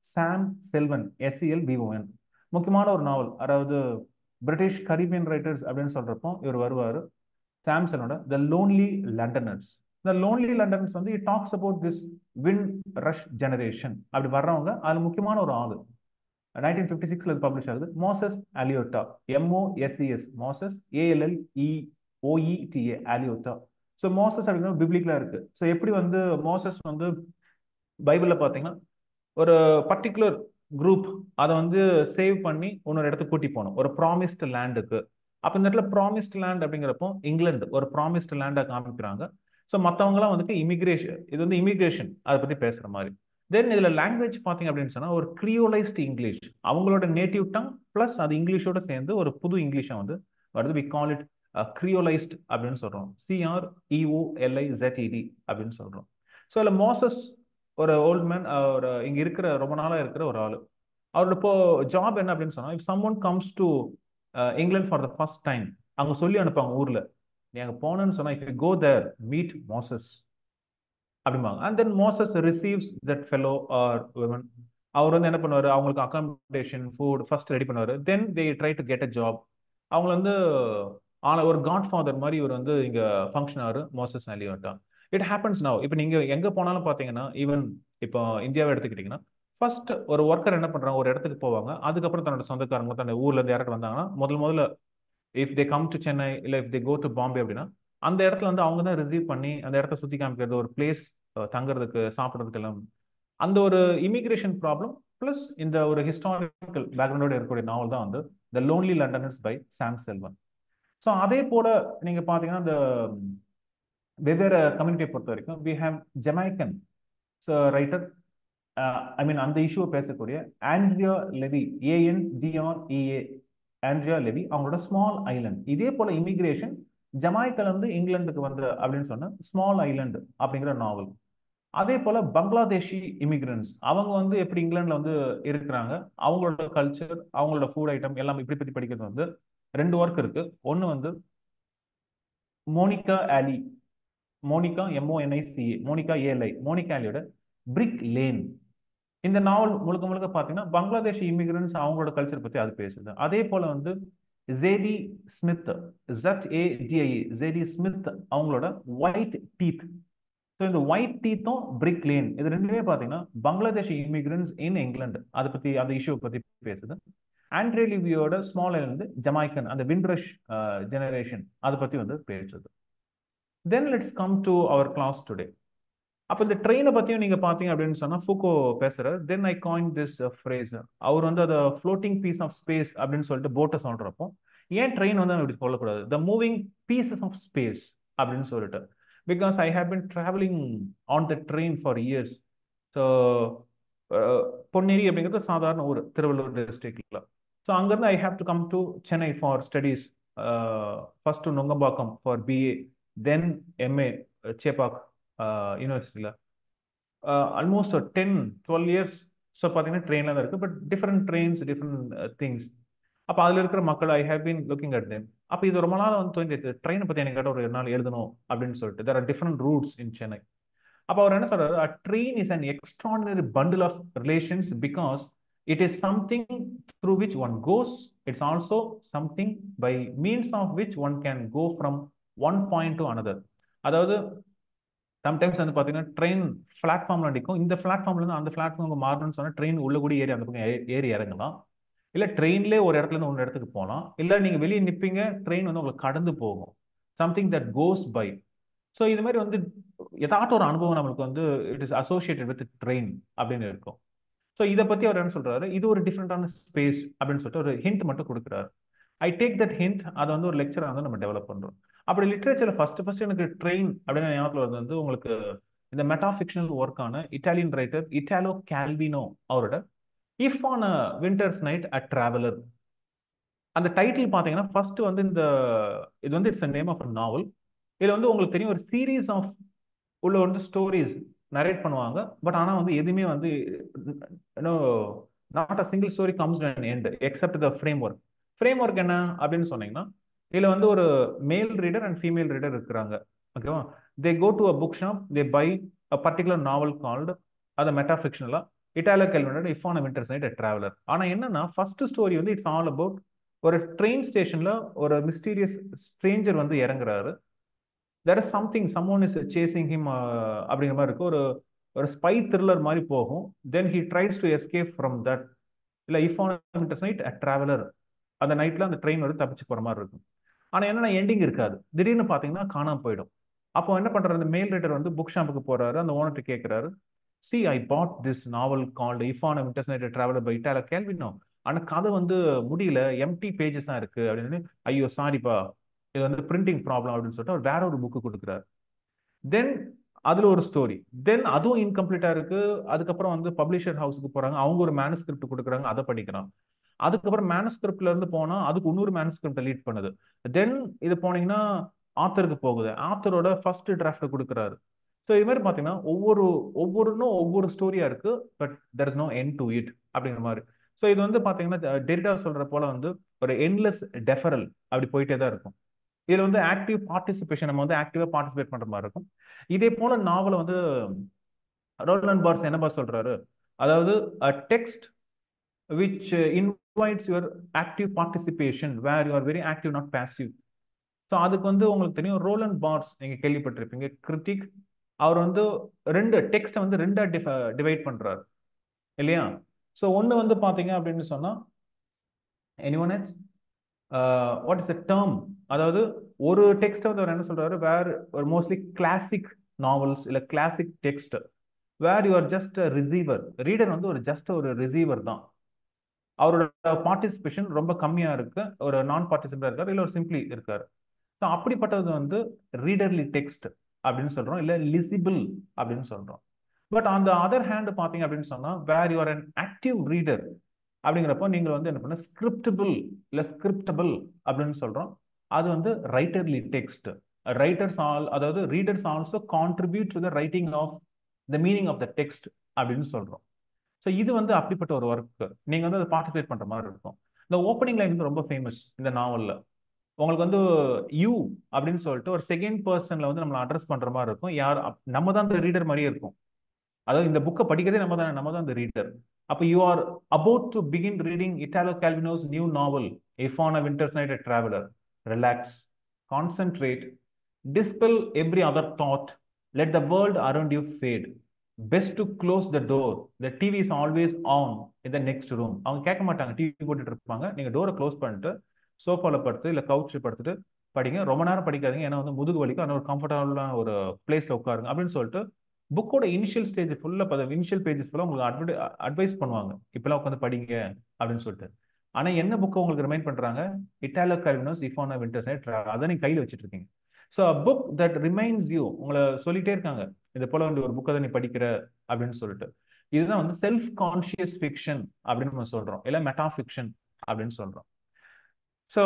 Sam Selvon SCL BON முக்கியமான ஒரு நாவல் அதாவது பிரிட்டிஷ் கரீபியன் ரைட்டர்ஸ் அப்படின்னு சொல்றப்போ இவர் வருவார் சாம்சனோட the lonely Londoners the lonely Londons வந்து it talks about this Windrush generation அப்படி வர்றவங்க அதில் முக்கியமான ஒரு ஆள் நைன்டீன் ஃபிஃப்டி சிக்ஸ்ல பப்ளிஷ் ஆகுது Moses Aloetta MOSCS Moses ALLE OETA Aloetta so Moses அப்படிங்கிற பிப்ளிக்கலா இருக்கு ஸோ எப்படி வந்து மோசஸ் வந்து பைபிளில் பார்த்தீங்கன்னா ஒரு பர்டிகுலர் குரூப் அதை வந்து சேவ் பண்ணி இன்னொரு இடத்துக்கு கூட்டி போகணும் ஒரு ப்ராமிஸ்ட் லேண்டுக்கு அப்போ இந்த இடத்துல ப்ராமிஸ்ட் லேண்ட் அப்படிங்கிறப்போ இங்கிலாந்து ஒரு ப்ராமிஸ்ட் லேண்டை காமிக்கிறாங்க ஸோ மற்றவங்களாம் வந்துட்டு இமிகிரேஷன் இது வந்து இமிகிரேஷன் அதை பற்றி பேசுகிற மாதிரி தென் இதில் லாங்குவேஜ் பார்த்தீங்க அப்படின்னு சொன்னால் ஒரு கிரியோலைஸ்ட் இங்கிலீஷ் அவங்களோட நேட்டிவ் டங் ப்ளஸ் அது இங்கிலீஷோட சேர்ந்து ஒரு புது இங்கிலீஷை வந்து வருது வி கால் இட் கிரியோலைஸ்ட் அப்படின்னு சொல்கிறோம் சிஆர் இஓஎல்ஐ ஜெட்இடி அப்படின்னு சொல்கிறோம் ஸோ அதில் மோசஸ் ஒரு ஓல்ட் மேன் ஒரு இங்கே இருக்கிற ரொம்ப நாளாக இருக்கிற ஒரு ஆள் அவரோட இப்போ ஜாப் என்ன அப்படின்னு சொன்னால் if someone comes to England for the first time அவங்க சொல்லி அனுப்பாங்க ஊரில் நீங்க போனேன்னு சொன்னா if you go there meet Moses அப்படிம்பாங்க and then Moses receives that fellow or women அவர் வந்து என்ன பண்ணுவார் அவங்களுக்கு அகாமடேஷன் ஃபுட் ஃபர்ஸ்ட் ரெடி பண்ணுவார் then they try to get a job அவங்க வந்து ஆன ஒரு காட் ஃபாதர் மாதிரி இவர் வந்து இங்க ஃபங்க்ஷன் ஆறு Moses Aloetta it happens now இப்போ நீங்க எங்க போனாலும் பாத்தீங்கன்னா ஈவன் இப்போ இந்தியாவை எடுத்துக்கிட்டீங்கன்னா ஃபர்ஸ்ட் ஒரு ஒர்க்கர் என்ன பண்றாங்க ஒரு இடத்துக்கு போவாங்க அதுக்கப்புறம் தன்னோட சொந்தக்காரங்க தன்னோட ஊர்ல இருந்து யாராவது வந்தாங்கன்னா முதல் முதல்ல if they come to Chennai இல்லை if they go to Bombay அப்படின்னா அந்த இடத்துல வந்து அவங்க தான் ரிசீவ் பண்ணி அந்த இடத்த சுற்றி காமிக்கிறது ஒரு பிளேஸ் தங்குறதுக்கு சாப்பிட்றதுக்கு எல்லாம் அந்த ஒரு இமிகிரேஷன் ப்ராப்ளம் ப்ளஸ் இந்த ஒரு ஹிஸ்டாரிக்கல் பேக்ரவுண்டோட இருக்கக்கூடிய நாவல் தான் வந்து the lonely Londoners by Sam Selvon so அதே போல நீங்க பார்த்தீங்கன்னா இந்த வெவ்வேறு கம்யூனிட்டியை பொறுத்த வரைக்கும் we have Jamaican writer I mean அந்த இஷ்யூவை பேசக்கூடிய Andrea Levy AN DREA Andrea Levy அவங்களோட ஸ்மால் ஐலண்ட் இதே போல இமிகிரேஷன் ஜமாய்க்கல இருந்து இங்கிலாந்துக்கு வந்து அப்படின்னு சொன்ன ஸ்மால் ஐலண்ட் அப்படிங்கிற நாவல் அதே போல பங்களாதேஷி இமிகிரன்ஸ் அவங்க வந்து எப்படி இங்கிலாந்துல வந்து இருக்கிறாங்க அவங்களோட கல்ச்சர் அவங்களோட ஃபுட் ஐட்டம் எல்லாம் இப்படி பத்தி படிக்கிறது வந்து ரெண்டு ஒர்க் இருக்கு ஒன்னு வந்து Monica Ali Monica MONICA Monica ALI Monica ஆலியோட பிரிக் லேன் இந்த நாவல் முழுக்க முழுக்க பார்த்தீங்கன்னா பங்களாதேஷ் இமிகிரன்ஸ் அவங்களோட கல்ச்சர் பற்றி அது பேசுது அதே போல வந்து Zadie Smith Z A DI Zadie Smith அவங்களோட ஒயிட் டீத் ஸோ இந்த ஒயிட் டீத்தும் பிரிக் லேன் இது ரெண்டுமே பார்த்தீங்கன்னா பங்களாதேஷ் இமிகிரன்ஸ் இன் இங்கிலாந்து அதை பற்றி அந்த இஷ்யூவை பற்றி பேசுது ஆண்ட்ரே லிவியோட ஸ்மால் ஐலண்ட் ஜமாய்க்கன் அந்த விண்ட்ரஷ் ஜெனரேஷன் அதை பற்றி வந்து பேசுது then let's come to our class today அப்போ இந்த ட்ரெயினை பற்றியும் நீங்கள் பார்த்தீங்க அப்படின்னு சொன்னால் ஃபூக்கோ பேசுகிறார் then I coin this phrase அவர் வந்து அதை ஃப்ளோட்டிங் பீஸ் ஆஃப் ஸ்பேஸ் அப்படின்னு சொல்லிட்டு போட்டை சொல்கிறப்போ ஏன் ட்ரெயின் வந்து அப்படி சொல்லக்கூடாது the moving pieces of space அப்படின்னு சொல்லிட்டு because I have been travelling on the train for years so Ponneri அப்படிங்கிறது சாதாரண ஊர் திருவள்ளூர் டிஸ்ட்ரிக்டில் ஸோ அங்கேருந்து I have to come to Chennai for studies first to Nungambakkam for BA then MA Chepauk யூனிவர்சிட்டியில் almost ten twelve years so பார்த்தீங்கன்னா ட்ரெயினில் தான் இருக்குது but different trains different things அப்போ அதில் இருக்கிற மக்கள் I have been looking at them அப்போ இது ரொம்ப நாள் வந்து தோன்றி ட்ரெயினை பற்றி எனக்கு கேட்ட ஒரு நாள் எழுதணும் அப்படின்னு சொல்லிட்டு there are different routes in Chennai அப்போ அவர் என்ன சொல்றாரு a train is an extraordinary bundle of relations because it is something through which one goes it's also something by means of which one can go from one point to another அதாவது sometimes வந்து பார்த்தீங்கன்னா train பிளாட்ஃபார்ம்ல நிற்கும் இந்த பிளாட்ஃபார்ம்ல இருந்து அந்த platform மாறணும்னு சொன்னால் ட்ரெயின் உள்ள கூட ஏறி அந்த பக்கம் ஏறி இறங்கலாம் இல்லை ட்ரெயின்லேயே ஒரு இடத்துல இருந்து ஒரு இடத்துக்கு போகலாம் இல்லை நீங்கள் வெளியே நிற்பீங்க ட்ரெயின் வந்து உங்களுக்கு கடந்து போகும் something that goes by so இது மாதிரி வந்து ஏதாட்டும் ஒரு அனுபவம் நம்மளுக்கு வந்து it is associated with train அப்படின்னு இருக்கும் ஸோ இதை பற்றி அவர் என்ன சொல்றாரு இது ஒரு டிஃப்ரெண்டான ஸ்பேஸ் அப்படின்னு சொல்லிட்டு ஒரு ஹிண்ட் மட்டும் கொடுக்குறாரு ஐ டேக் தட் ஹிண்ட் அதை வந்து ஒரு லெக்சராக வந்து நம்ம டெவலப் பண்ணுறோம் அப்படி லிட்ரேச்சர் ஃபர்ஸ்ட் ஃபர்ஸ்ட் எனக்கு ட்ரெயின் அப்படின்னு ஞாபகத்தில் வருது வந்து உங்களுக்கு இந்த மெட்டாஃபிக்ஷனல் ஒர்க்கான இட்டாலியன் ரைட்டர் இட்டாலோ கேல்வினோ அவரோட if on a winter's night a traveller அந்த டைட்டில் பார்த்தீங்கன்னா ஃபர்ஸ்ட் வந்து இந்த இது வந்து it's name of a novel இதில் வந்து உங்களுக்கு தெரியும் ஒரு சீரீஸ் ஆஃப் உள்ள வந்து ஸ்டோரிஸ் நரேட் பண்ணுவாங்க பட் ஆனால் வந்து எதுவுமே வந்து not a single story comes and end except the framework framework என்ன அப்படின்னு சொன்னீங்கன்னா இதில் வந்து ஒரு மேல் ரீடர் அண்ட் ஃபீமேல் ரீடர் இருக்கிறாங்க ஓகேவா they go to a book shop they buy a particular novel called அதை மெட்டாஃபிக்ஷனலாக இட்டாலோ கெல்வினோட if on winter's night traveller ஆனா என்னன்னா ஃபர்ஸ்ட் ஸ்டோரி வந்து இட்ஸ் ஆல் அபவுட் ஒரு ட்ரெயின் ஸ்டேஷன்ல ஒரு மிஸ்டீரியஸ் ஸ்ட்ரேஞ்சர் வந்து இறங்குறாரு there is something someone is chasing him அப்படிங்கிற மாதிரி இருக்கு ஒரு ஒரு ஸ்பை த்ரில்லர் மாதிரி போகும் then he tries to escape from that இல்லை if on winter's night a traveller அந்த நைட்ல அந்த ட்ரெயின் வந்து தப்பிச்சு போற மாதிரி இருக்கும் ஆனா என்னன்னா எண்டிங் இருக்காது திடீர்னு பாத்தீங்கன்னா காணாம போயிடும் அப்போ என்ன பண்றாரு அந்த மேல் ரைட்டர் வந்து புக் ஷாப்புக்கு போறாரு அந்த ஓனர்கிட்ட கேட்கிறாரு see I bought this novel called if on winter's night traveller by Italo Calvino ஆனா கதை வந்து முடியல எம்டி பேஜஸ் தான் இருக்கு அப்படின்னு ஐயோ சாரிப்பா இது வந்து பிரிண்டிங் ப்ராப்ளம் அப்படின்னு சொல்லிட்டு அவர் வேற ஒரு புக்கு கொடுக்குறாரு தென் அதுல ஒரு ஸ்டோரி தென் அதுவும் இன்கம்ப்ளீட்டா இருக்கு அதுக்கப்புறம் வந்து பப்ளிஷர் ஹவுஸுக்கு போறாங்க அவங்க ஒரு மேனுஸ்கிரிப்ட் கொடுக்குறாங்க அதை படிக்கிறான் அதுக்கப்புறம் மேனுஸ்கிரிப்ட்ல இருந்து போனா அதுக்கு இன்னொரு மேனுஸ்கிரிப்ட் லீட் பண்ணுது தென் இது போனீங்கன்னா ஆத்தருக்கு போகுது ஆத்தரோட ஃபர்ஸ்ட் டிராஃப்ட் கொடுக்குறாரு ஸோ இது மாதிரி பார்த்தீங்கன்னா ஒவ்வொரு ஒவ்வொருன்னும் ஒவ்வொரு ஸ்டோரியா இருக்கு but there is no end to it அப்படிங்கிற மாதிரி ஸோ இது வந்து பார்த்தீங்கன்னா டெரிடா சொல்ற போல வந்து ஒரு என்லெஸ் டெஃபரல் அப்படி போயிட்டே தான் இருக்கும் இதுல வந்து ஆக்டிவ் பார்ட்டிசிபேஷன் நம்ம வந்து ஆக்டிவா பார்ட்டிசிபேட் பண்ற மாதிரி இருக்கும் இதே போல நாவலை வந்து ரோலன் பார்ஸ் என்ன பார் சொல்றாரு அதாவது text which invites your active participation where you are very active not passive so அதுக்கு வந்து உங்களுக்கு தெரியும் ரோலன் பார்ஸ் நீங்க கேள்விப்பட்டிருப்பீங்க கிரிட்டிக் அவர் வந்து ரெண்டு டெக்ஸ்ட்டை வந்து ரெண்டா டிவைட் பண்றாரு இல்லையா ஸோ ஒன்று வந்து பார்த்தீங்க அப்படின்னு சொன்னா anyone adds what is the term அதாவது ஒரு டெக்ஸ்ட்டை வந்து அவர் என்ன சொல்றாரு வேர் ஒரு மோஸ்ட்லி கிளாசிக் நாவல்ஸ் இல்லை classic text where you are just receiver reader வந்து ஒரு ஜஸ்ட் ஒரு ரிசீவர் தான் அவரோட பார்ட்டிசிபேஷன் ரொம்ப கம்மியா இருக்கு ஒரு நான் பார்ட்டிசிபேட் இருக்காரு இல்லை ஒரு சிம்பிளி இருக்காரு ஸோ அப்படிப்பட்டது வந்து ரீடர்லி டெக்ஸ்ட் அப்படின்னு சொல்றோம் இல்லை லிசிபிள் அப்படின்னு சொல்றோம் பட் அந்த அதர் ஹேண்ட் பார்த்தீங்க அப்படின்னு சொன்னா where you're an active reader அப்படிங்கிறப்போ நீங்கள் வந்து என்ன பண்ண ஸ்கிரிப்டபிள் இல்லை ஸ்கிரிப்டபிள் அப்படின்னு சொல்றோம் அது வந்து ரைட்டர்லி டெக்ஸ்ட் ரைட்டர்ஸ் ஆல் அதாவது readers also contribute to the writing of the meaning of the text அப்படின்னு சொல்றோம் ஸோ இது வந்து அப்படிப்பட்ட ஒரு ஒர்க் நீங்க வந்து அதை பார்ட்டிசிபேட் பண்ற மாதிரி இருக்கும் இந்த ஓப்பனிங் லைன் வந்து ரொம்ப ஃபேமஸ் இந்த நாவல்ல உங்களுக்கு வந்து யூ அப்படின்னு சொல்லிட்டு ஒரு செகண்ட் பர்சன்ல வந்து நம்மளை அட்ரஸ் பண்ற மாதிரி இருக்கும் யார் நம்ம தான் இந்த ரீடர் மாதிரியே இருக்கும் அதாவது இந்த புக்கை படிக்கிறதே நம்ம தான் நம்ம தான் இந்த ரீடர் அப்போ you are about to begin reading Italo Calvino's new novel if on a winter's night a traveller relax concentrate dispel every other thought let the world around you fade best to close the door the TV is always on in the next room அவங்க கேட்க மாட்டாங்க TV போட்டுட்டு இருப்பாங்க நீங்க டோரை close பண்ணிட்டு சோஃபால படுத்து இல்லை கவுச் படுத்துட்டு படிங்க ரொம்ப நேரம் படிக்காதீங்க ஏன்னா வந்து முதுகு வலிக்கும் அந்த ஒரு கம்ஃபர்டபுளான ஒரு பிளேஸ்ல உட்காருங்க அப்படின்னு சொல்லிட்டு புக்கோட இனிஷியல் ஸ்டேஜ் ஃபுல்லா இனிஷியல் பேஜஸ் ஃபுல்லா உங்களுக்கு அட்வர்டை அட்வைஸ் பண்ணுவாங்க இப்பெல்லாம் உட்காந்து படிங்க அப்படின்னு சொல்லிட்டு ஆனா என்ன புக்கை உங்களுக்கு ரிமைண்ட் பண்றாங்க இட்டாலோ கல்வினோஸ் இஃபானா விண்டர்ஸ் அதை நீங்க கையில வச்சுட்டு இருக்கீங்க so book that reminds you உங்களை சொல்லிட்டே இருக்காங்க இது போல வந்து ஒரு புக்கை தான் நீ படிக்கிற அப்படின்னு சொல்லிட்டு இதுதான் வந்து செல்ஃப் கான்சியஸ் ஃபிக்ஷன் அப்படின்னு நம்ம சொல்றோம் இல்லை மெட்டா ஃபிக்ஷன் அப்படின்னு சொல்றோம் ஸோ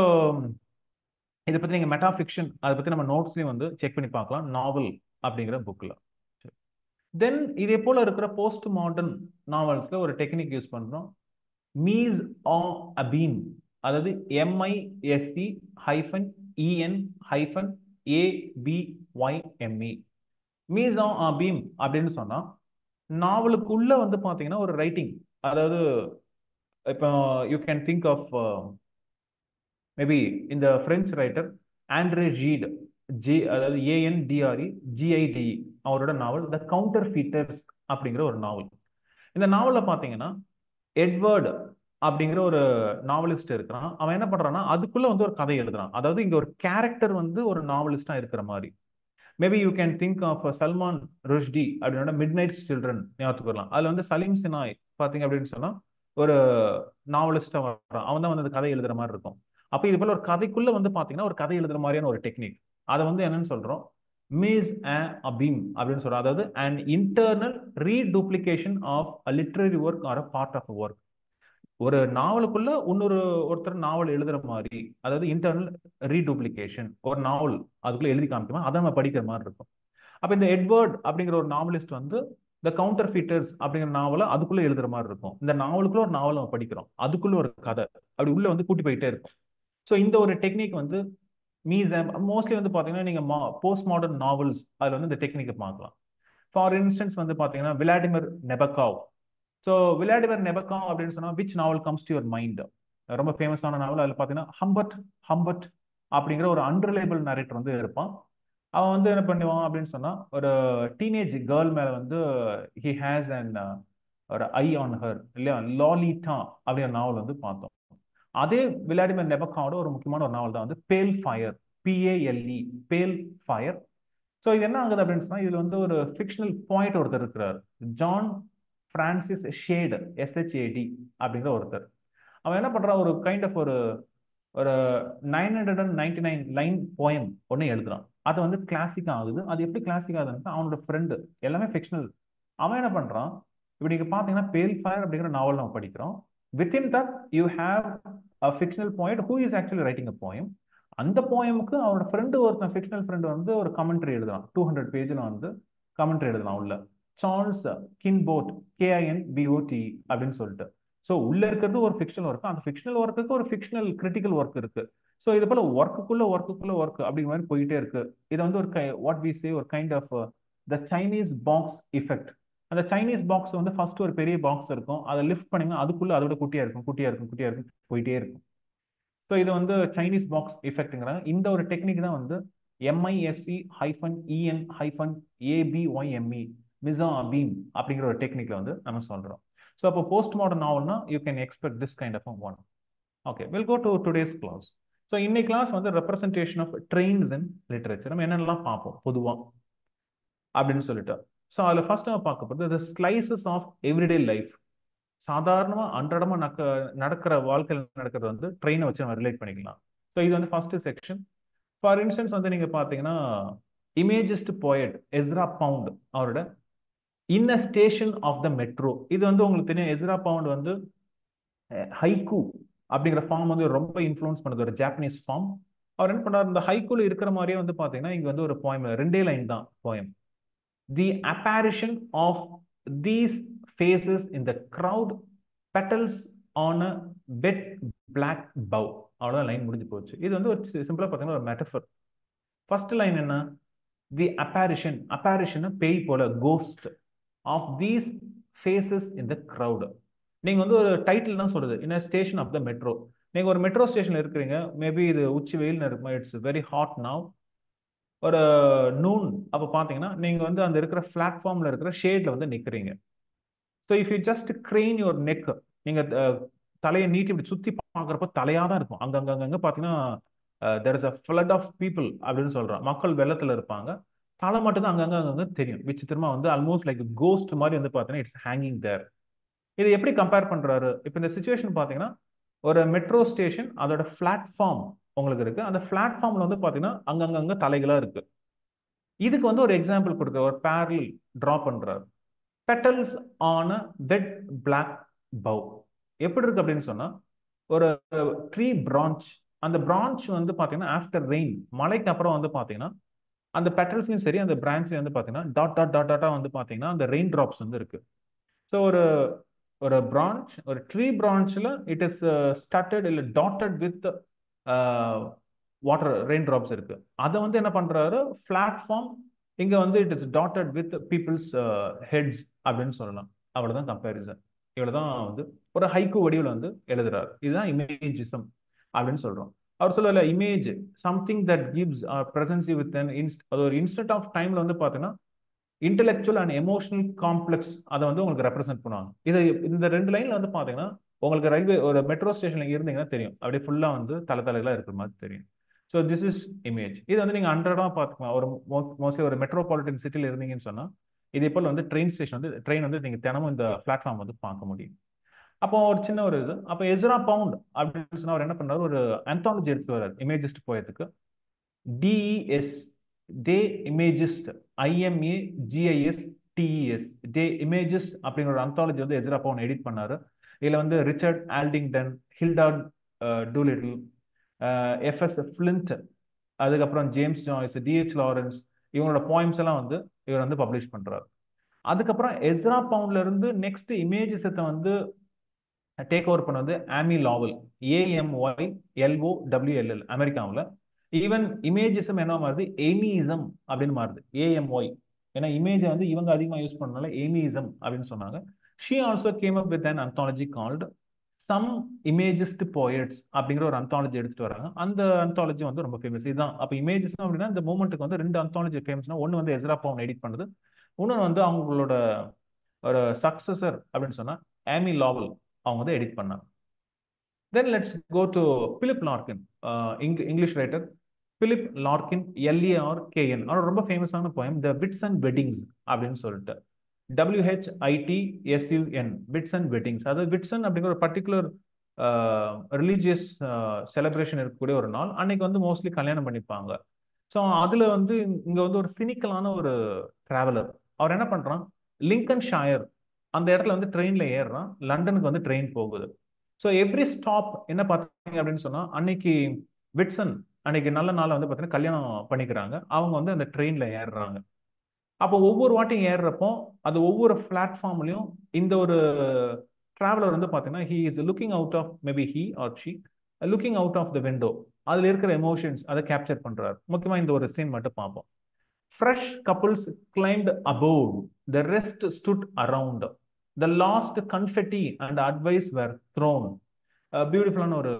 இதை பத்தி நீங்க மெட்டா ஃபிக்ஷன் அதை பத்தி நம்ம நோட்ஸ்லயும் வந்து செக் பண்ணி பார்க்கலாம் நாவல் அப்படிங்கிற புக்ல தென் இதே போல இருக்கிற போஸ்ட் மாடர்ன் நாவல்ஸ்ல ஒரு டெக்னிக் யூஸ் பண்றோம் மீஸ் ஆ அபீம் அதாவது எம்ஐஎஸ்சி ஹைஃபன் இஎன் hyphen ABYME mise en abyme அப்படின்னு சொன்னா நாவலுக்குள்ள வந்து பாத்தீங்கன்னா ஒரு ரைட்டிங் அதாவது இப்போ you can think of maybe இந்த French writer Andre Gide G அதாவது ஏஎன்டிஆர்இ ஜிஐடி அவரோட நாவல் த கவுண்டர் ஃபீட்டர்ஸ் அப்படிங்கிற ஒரு நாவல் இந்த நாவலில் பார்த்தீங்கன்னா எட்வர்டு அப்படிங்கிற ஒரு நாவலிஸ்ட் இருக்கிறான் அவன் என்ன பண்றான்னா அதுக்குள்ள வந்து ஒரு கதை எழுதுறான் அதாவது இங்க ஒரு கேரக்டர் வந்து ஒரு நாவலிஸ்டா இருக்கிற மாதிரி maybe you can think of Salman Rushdie அப்படின்னா மிட் நைட்ஸ் சில்ட்ரன் ஞாபகத்துக்கு வரலாம் அதுல வந்து சலீம் சினாய் பாத்தீங்க அப்படின்னு சொன்னா ஒரு நாவலிஸ்டா வரான் அவன் தான் வந்து அந்த கதை எழுதுற மாதிரி இருக்கும் அப்போ இது போல ஒரு கதைக்குள்ள வந்து பாத்தீங்கன்னா ஒரு கதை எழுதுற மாதிரியான ஒரு டெக்னிக் அதை வந்து என்னன்னு சொல்றோம் மீஸ் அபீம் அப்படின்னு சொல்றோம் அதாவது and internal reduplication of a literary work or a part of work ஒரு நாவலுக்குள்ள இன்னொரு ஒருத்தர் நாவல் எழுதுற மாதிரி அதாவது இன்டர்னல் ரீடூப்ளிகேஷன் ஒரு நாவல் அதுக்குள்ள எழுதி காமிக்குமா அதை நம்ம படிக்கிற மாதிரி இருக்கும் அப்ப இந்த எட்வர்ட் அப்படிங்கிற ஒரு நாவலிஸ்ட் வந்து இந்த கவுண்டர் ஃபீட்டர்ஸ் அப்படிங்கிற நாவலை அதுக்குள்ள எழுதுற மாதிரி இருக்கும் இந்த நாவலுக்குள்ள ஒரு நாவல் நம்ம படிக்கிறோம் அதுக்குள்ள ஒரு கதை அப்படி உள்ள வந்து கூட்டி போயிட்டே இருக்கும் ஸோ இந்த ஒரு டெக்னிக் வந்து மீசம் மோஸ்ட்லி வந்து பார்த்தீங்கன்னா நீங்கள் மா போஸ்ட் மாடர்ன் நாவல்ஸ் அதில் வந்து இந்த டெக்னிக்கை பார்க்கலாம் ஃபார் இன்ஸ்டன்ஸ் வந்து பார்த்தீங்கன்னா விளாடிமிர் நெபக்காவ் ஸோ விளையாடிவர் நெபக்கம் அப்படின்னு சொன்னா which novel comes to your mind ரொம்ப ஃபேமஸான நாவல் அதில் பார்த்தீங்கன்னா ஹம்பட் ஹம்பட் அப்படிங்கிற ஒரு அன்ரிலேபிள் நரேட்டர் வந்து இருப்பான் அவன் வந்து என்ன பண்ணுவான் அப்படின்னு சொன்னா ஒரு டீனேஜ் கேர்ள் மேல வந்து ஹி ஹேஸ் அண்ட் ஒரு ஐ ஆன் ஹர் இல்லையா லாலிட்டா அப்படிங்கிற நாவல் வந்து பார்த்தோம் அதே விளையாடிமர் நெபக்காவோட ஒரு முக்கியமான ஒரு நாவல் தான் வந்து Pale Fire PALE Pale Fire so இது என்ன ஆகுது அப்படின்னு சொன்னா இதுல வந்து ஒரு ஃபிக்ஷனல் பாயிண்ட் ஒருத்தர் இருக்கிறார் ஜான் பிரான்சிஸ் ஷேடு எஸ்ஹெச்ஏடி அப்படிங்கிற ஒருத்தர் அவன் என்ன பண்றான் ஒரு கைண்ட் ஆஃப் ஒரு ஒரு nine hundred and ninety nine line poem ஒன்று எழுதுறான் அது வந்து கிளாசிக் ஆகுது அது எப்படி கிளாசிக் ஆகுதுன்னா அவனோட ஃப்ரெண்டு எல்லாமே ஃபிக்ஷனல் அவன் என்ன பண்றான் இப்போ நீங்க பாத்தீங்கன்னா பேல் ஃபயர் அப்படிங்கிற நாவல் நம்ம படிக்கிறோம் within that you have a fictional point who is actually writing a poem அந்த போயமுக்கு அவனோட ஃப்ரெண்டு ஒருத்தன் ஃபிக்ஷனல் ஃப்ரெண்டு வந்து ஒரு கமெண்ட்ரி எழுதலாம் டூ ஹண்ட்ரட் பேஜில் வந்து கமெண்ட்ரி எழுதலாம் உள்ள சார்ல்ஸ் கின்போட் கேஐஎன் பிஓடி அப்படின்னு சொல்லிட்டு ஸோ உள்ள இருக்கிறது ஒரு ஃபிக்ஷனல் ஒர்க் அந்த ஃபிக்ஷனல் ஒர்க்குக்கு ஒரு ஃபிக்ஷனல் கிரிட்டிக்கல் ஒர்க் இருக்கு ஸோ இது போல ஒர்க்குக்குள்ள ஒர்க்குக்குள்ள ஒர்க் அப்படிங்கிற மாதிரி போயிட்டே இருக்கு இது வந்து ஒரு வாட் வி சே ஒரு kind of the Chinese box effect அந்த சைனீஸ் பாக்ஸ் வந்து ஃபர்ஸ்ட் ஒரு பெரிய பாக்ஸ் இருக்கும் அதை லிஃப்ட் பண்ணீங்க அதுக்குள்ள அதோட குட்டியா இருக்கும் குட்டியா இருக்கும் குட்டியா இருக்கும் போயிட்டே இருக்கும் ஸோ இது வந்து சைனீஸ் பாக்ஸ் இஃபெக்ட்ங்கிறாங்க இந்த ஒரு டெக்னிக் தான் வந்து எம்ஐஎஸ்சி ஹைஃபன் இஎன் ஹைஃபன் ஏபிஒய்எம்இ மிசா பீம் அப்படிங்கிற ஒரு டெக்னிக்ல வந்து நம்ம சொல்றோம் ஸோ அப்போ போஸ்ட் மாடர்ன் நாவல்னா you can expect this kind of one okay will go to today's class so இன்னைக்கு கிளாஸ் வந்து representation of trains in literature நம்ம என்னென்னலாம் பார்ப்போம் பொதுவாக அப்படின்னு சொல்லிட்டு ஸோ அதில் ஃபர்ஸ்ட் நம்ம பார்க்க போகிறது the slices of everyday life சாதாரணமாக அன்றாடமாக நக்க நடக்கிற வாழ்க்கையில் நடக்கிறது வந்து ட்ரெயினை வச்சு நம்ம ரிலேட் பண்ணிக்கலாம் ஸோ இது வந்து ஃபர்ஸ்ட் செக்ஷன் ஃபார் இன்ஸ்டன்ஸ் வந்து நீங்கள் பார்த்தீங்கன்னா இமேஜிஸ்ட் போயட் எஸ்ரா பவுண்ட் அவரோட in a station of the metro இது வந்து உங்களுக்கு தெரியும் எஸ்ரா பவுண்ட் வந்து ஹைக்கூ அப்படிங்கிற ஃபார்ம் வந்து ரொம்ப இன்ஃப்ளூன்ஸ் பண்ணுது ஒரு ஜாப்பனீஸ் ஃபார்ம் அவர் என்ன பண்ணார் இந்த ஹைக்கூல இருக்கிற மாதிரியே வந்து பார்த்தீங்கன்னா இங்கே வந்து ஒரு போயம் ரெண்டே லைன் தான் poem the apparition of these faces in the crowd petals on a wet black bough அவ்வளோதான் லைன் முடிஞ்சு போச்சு இது வந்து ஒரு சிம்பிளாக பார்த்தீங்கன்னா ஒரு மெட்டஃபர் ஃபர்ஸ்ட் லைன் என்ன தி அப்பேரிஷன் அப்பேரிஷன் பேய் போல ghost of these faces in the crowd நீங்க வந்து ஒரு டைட்டில் தான் சொல்றது in station of the metro நீங்க ஒரு மெட்ரோ ஸ்டேஷன்ல இருக்கிறீங்க மேபி இது உச்சி வெயில் இருக்கும் இட்ஸ் வெரி ஹாட் நவ் ஒரு நூன் அப்போ பார்த்தீங்கன்னா நீங்க வந்து அந்த இருக்கிற பிளாட்ஃபார்ம்ல இருக்கிற ஷேட்ல வந்து நிற்கிறீங்க so if you just crane your neck நீங்க தலையை நீட்டி இப்படி சுத்தி பார்க்குறப்ப தலையா தான் இருக்கும் அங்க அங்க அங்க பார்த்தீங்கன்னா there is a flood of people அப்படின்னு சொல்றான் மக்கள் வெள்ளத்துல இருப்பாங்க தலை மட்டும் தான் அங்கங்க அங்கங்க தெரியும் விசித்திரமா வந்து ஆல்மோஸ்ட் லைக் கோஸ்ட் மாதிரி வந்து பார்த்தீங்கன்னா இட்ஸ் ஹேங்கிங் தேர் இது எப்படி கம்பேர் பண்றாரு இப்போ இந்த சுச்சுவேஷன் பார்த்தீங்கன்னா ஒரு மெட்ரோ ஸ்டேஷன் அதோட பிளாட்ஃபார்ம் உங்களுக்கு இருக்கு அந்த பிளாட்ஃபார்ம்ல வந்து பார்த்தீங்கன்னா அங்கங்க தலைகளா இருக்கு இதுக்கு வந்து ஒரு எக்ஸாம்பிள் கொடுக்க ஒரு பேரல் ட்ரா பண்றாரு petals on a wet black bough எப்படி இருக்கு அப்படின்னு சொன்னா ஒரு ட்ரீ பிரான்ச் அந்த பிரான்ச் வந்து பார்த்தீங்கன்னா ஆஃப்டர் ரெயின் மழைக்கு அப்புறம் வந்து பார்த்தீங்கன்னா அந்த பெட்டல்ஸ்லையும் சரி அந்த பிரான்ச்லையும் வந்து பார்த்தீங்கன்னா டாட் டாட் டாட் டாட்டா வந்து பார்த்தீங்கன்னா அந்த ரெயின் ட்ராப்ஸ் வந்து இருக்கு ஸோ ஒரு ஒரு பிரான்ச் ஒரு ட்ரீ பிரான்ச்சில் இட் இஸ் ஸ்டார்டட் இல்லை dotted with water rain drops இருக்கு அதை வந்து என்ன பண்றாரு பிளாட்ஃபார்ம் இங்க வந்து it is dotted with people's heads அப்படின்னு சொல்லலாம் அவ்வளவுதான் கம்பேரிசன் இவ்வளவுதான் வந்து ஒரு ஹைக்கு வடிவில் வந்து எழுதுறாரு இதுதான் இமேஜிசம் அப்படின்னு சொல்றோம் அவர் சொல்லல image something that gives presence with இன்ஸ்ட் அது ஒரு இன்ஸ்டன்ட் ஆஃப் டைம்ல வந்து பார்த்தீங்கன்னா இன்டெலெக்சுவல் அண்ட் எமோஷனல் காம்ப்ளெக்ஸ் அதை வந்து உங்களுக்கு ரெப்ரசென்ட் பண்ணுவாங்க இது இந்த ரெண்டு லைன்ல வந்து பாத்தீங்கன்னா உங்களுக்கு ரயில்வே ஒரு மெட்ரோ ஸ்டேஷன்ல இருந்தீங்கன்னா தெரியும் அப்படியே ஃபுல்லா வந்து தலை தலைகளா இருக்கிற மாதிரி தெரியும் ஸோ திஸ் இஸ் இமேஜ் இது வந்து நீங்க அன்றாடமா பார்த்துக்கலாம் ஒரு மோஸ்ட்லி ஒரு மெட்ரோபாலிட்டன் சிட்டியில் இருந்தீங்கன்னு சொன்னா இதே போல் வந்து ட்ரெயின் ஸ்டேஷன் வந்து ட்ரெயின் வந்து நீங்க தினமும் இந்த பிளாட்ஃபார்ம் வந்து பார்க்க முடியும் அப்போ ஒரு சின்ன ஒரு இது அப்போ எஸ்ரா பவுண்ட் அப்படின்னு சொன்னா அவர் என்ன பண்ணாரு ஒரு அந்தாலஜி எடுத்து வர்றாரு இமேஜிஸ்ட் போயதுக்கு டிஇஎஸ் டே இமேஜிஸ்ட் ஐஎம்ஏ ஜிஐஎஸ் டிஇஎஸ் டே இமேஜிஸ்ட் அப்படிங்கிற ஒரு அந்தாலஜி வந்து எஸ்ரா பவுண்ட் எடிட் பண்ணாரு இதுல வந்து Richard Aldington Hilda Doolittle F S Flint அதுக்கப்புறம் ஜேம்ஸ் ஜாய்ஸ் டிஹெச் லாரன்ஸ் இவங்களோட பாயிம்ஸ் எல்லாம் வந்து இவர் வந்து பப்ளிஷ் பண்றாரு அதுக்கப்புறம் எஸ்ரா பவுண்ட்ல இருந்து நெக்ஸ்ட் இமேஜஸத்தை வந்து டேக் ஓவர் பண்ண வந்து ஆமி லாவல் ஏஎம்ஒய் எல்ஓ டபிள்யூஎல்எல் அமெரிக்காவில் ஈவன் இமேஜிசம் என்ன மாறுது எமிசம் அப்படின்னு மாறுது ஏஎம்ஒய் ஏன்னா இமேஜை வந்து இவங்க அதிகமாக யூஸ் பண்ணனால எமிசம் அப்படின்னு சொன்னாங்க she also came up with an anthology called some imagist poets அப்படிங்கிற ஒரு அந்தாலஜி எடுத்துட்டு வராங்க அந்த அந்தாலஜி வந்து ரொம்ப ஃபேமஸ் இதுதான் அப்போ இமேஜஸ் அப்படின்னா இந்த மூமெண்ட்டுக்கு வந்து ரெண்டு அந்தாலஜி ஃபேமஸ்னா ஒன்று வந்து எஸ்ரா பவுன் எடிட் பண்ணுது இன்னொன்று வந்து அவங்களோட ஒரு சக்சஸர் அப்படின்னு சொன்னா ஆமி லாவல் அவங்க வந்து எடிட் பண்ணாங்க then let's go to Philip Larkin English writer Philip Larkin L A R K N அவர் ரொம்ப ஃபேமஸான poem the Whitsun weddings அப்படின்னு சொல்லிட்டு W H I T S U N Whitsun weddings அதாவது பிட்ஸன் அப்படிங்கிற ஒரு பர்டிகுலர் ரிலீஜியஸ் செலிப்ரேஷன் இருக்கக்கூடிய ஒரு நாள் அன்னைக்கு வந்து மோஸ்ட்லி கல்யாணம் பண்ணிப்பாங்க ஸோ அதில் வந்து இங்கே வந்து ஒரு சினிக்கலான ஒரு டிராவலர் அவர் என்ன பண்ணுறான் லிங்கன் ஷாயர் அந்த இடத்துல வந்து ட்ரெயினில் ஏறுறான் லண்டனுக்கு வந்து ட்ரெயின் போகுது ஸோ எவ்ரி ஸ்டாப் என்ன பார்த்தீங்க அப்படின்னு சொன்னால் அன்னைக்கு விட்சன் அன்னைக்கு நல்ல நாளில் வந்து பார்த்தீங்கன்னா கல்யாணம் பண்ணிக்கிறாங்க அவங்க வந்து அந்த ட்ரெயினில் ஏறுறாங்க அப்போ ஒவ்வொரு வாட்டியும் ஏறுறப்போ அது ஒவ்வொரு பிளாட்ஃபார்ம்லையும் இந்த ஒரு டிராவலர் வந்து பார்த்தீங்கன்னா he is looking out of maybe he or she looking out of the window அதில் இருக்கிற எமோஷன்ஸ் அதை கேப்சர் பண்ணுறாரு முக்கியமாக இந்த ஒரு சீன் மட்டும் பார்ப்போம் fresh couples climbed above the rest stood around the last confetti and advice were thrown பியூட்டிஃபுல்லான ஒரு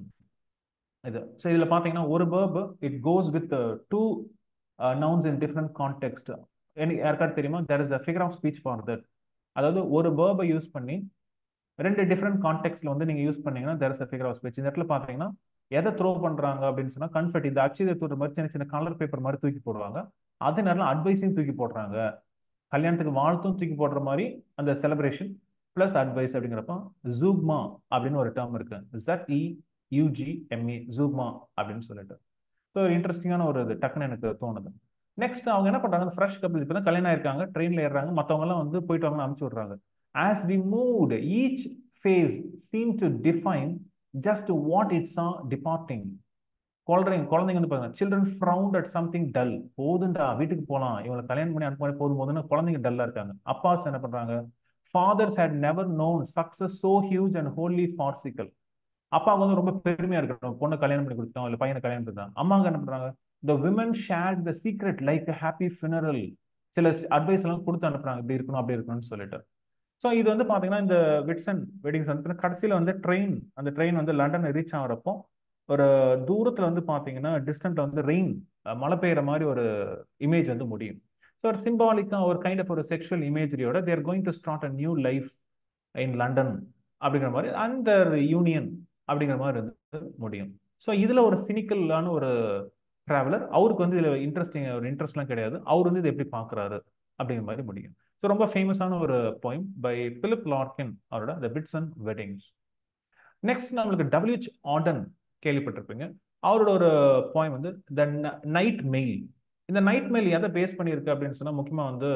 இது ஸோ இதில் பார்த்தீங்கன்னா ஒரு verb it goes with two nouns in different context எனக்கு யாருக்காவது தெரியுமா there is a figure of speech for that அதாவது ஒரு வேர்பை யூஸ் பண்ணி ரெண்டு டிஃப்ரெண்ட் கான்டெக்ட்ல வந்து நீங்கள் யூஸ் பண்ணீங்கன்னா there is a figure of speech இந்த இடத்துல பார்த்தீங்கன்னா எதை த்ரோ பண்ணுறாங்க அப்படின்னு சொன்னால் கன்ஃபெட் இந்த அச்சதை தூர மாதிரி சின்ன சின்ன கலர் பேப்பர் மாதிரி தூக்கி போடுவாங்க அதே நேரம் அட்வைஸையும் தூக்கி போடுறாங்க கல்யாணத்துக்கு வாழ்த்தும் தூக்கி போடுற மாதிரி அந்த செலிப்ரேஷன் ப்ளஸ் அட்வைஸ் அப்படிங்கிறப்ப ஜூக்மா அப்படின்னு ஒரு டேர்ம் இருக்கு ஜட் இ யூஜிஎம்இ ஜூக்மா அப்படின்னு சொல்லிட்டு ஸோ ஒரு இன்ட்ரெஸ்டிங்கான ஒரு இது டக்குன்னு எனக்கு தோணுது நெக்ஸ்ட் அவங்க என்ன பண்றாங்க ஃப்ரெஷ் கப்பிள் இப்போ தான் கல்யாணம் ஆயிருக்காங்க ட்ரெயினில் ஏறுறாங்க மற்றவங்கலாம் வந்து போயிட்டு வாங்க அனுப்பிச்சு விட்றாங்க as we moved each face seem to define just what it's ah departing குழந்தைங்க குழந்தைங்க வந்து பாருங்க children frowned at something dull போதுண்டா வீட்டுக்கு போகலாம் இவங்களை கல்யாணம் பண்ணி அனுப்பி போதும் போதுன்னு குழந்தைங்க டல்லா இருக்காங்க அப்பாஸ் என்ன பண்றாங்க fathers had never known success so huge and wholly farcical அப்பாவுக்கு வந்து ரொம்ப பெருமையா இருக்கட்டும் பொண்ணை கல்யாணம் பண்ணி கொடுத்தோம் இல்லை பையனை கல்யாணம் பண்ணி அம்மாங்க என்ன பண்றாங்க the women share the secret like happy funeral சில அட்வைஸ் எல்லாம் கொடுத்து அனுப்புறாங்க இப்படி இருக்கணும் அப்படி இருக்கணும்னு சொல்லிட்டு ஸோ இது வந்து பார்த்தீங்கன்னா இந்த விட்சன் வெட்டிங்ஸ் வந்து கடைசியில் வந்து ட்ரெயின் அந்த ட்ரெயின் வந்து லண்டன் ரீச் ஆகிறப்போ ஒரு தூரத்தில் வந்து பார்த்தீங்கன்னா டிஸ்டன்ட்ல வந்து ரெயின் மழை பெய்யுற மாதிரி ஒரு இமேஜ் வந்து முடியும் ஸோ ஒரு சிம்பாலிக்காக ஒரு கைண்ட் ஆஃப் ஒரு செக்ஷுவல் இமேஜரியோட they're going to start a new life in London அப்படிங்கிற மாதிரி அந்த யூனியன் அப்படிங்கிற மாதிரி வந்து முடியும் ஸோ இதில் ஒரு சினிக்கலான ஒரு ட்ராவலர் அவருக்கு வந்து இதில் இன்ட்ரெஸ்டிங் ஒரு இன்ட்ரெஸ்ட்லாம் கிடையாது அவர் வந்து இதை எப்படி பார்க்குறாரு அப்படிங்கிற மாதிரி முடியும் ஸோ ரொம்ப ஃபேமஸான ஒரு போயம் பை பிலிப் லார்கின் அவரோட the Whitsun weddings next நம்மளுக்கு டபிள்யூஹெச் ஆர்டன் கேள்விப்பட்டிருப்பீங்க அவரோட ஒரு போயம் வந்து த நைட் மெயில் இந்த நைட் மெயில் எதை பேஸ் பண்ணியிருக்கு அப்படின்னு சொன்னால் முக்கியமாக வந்து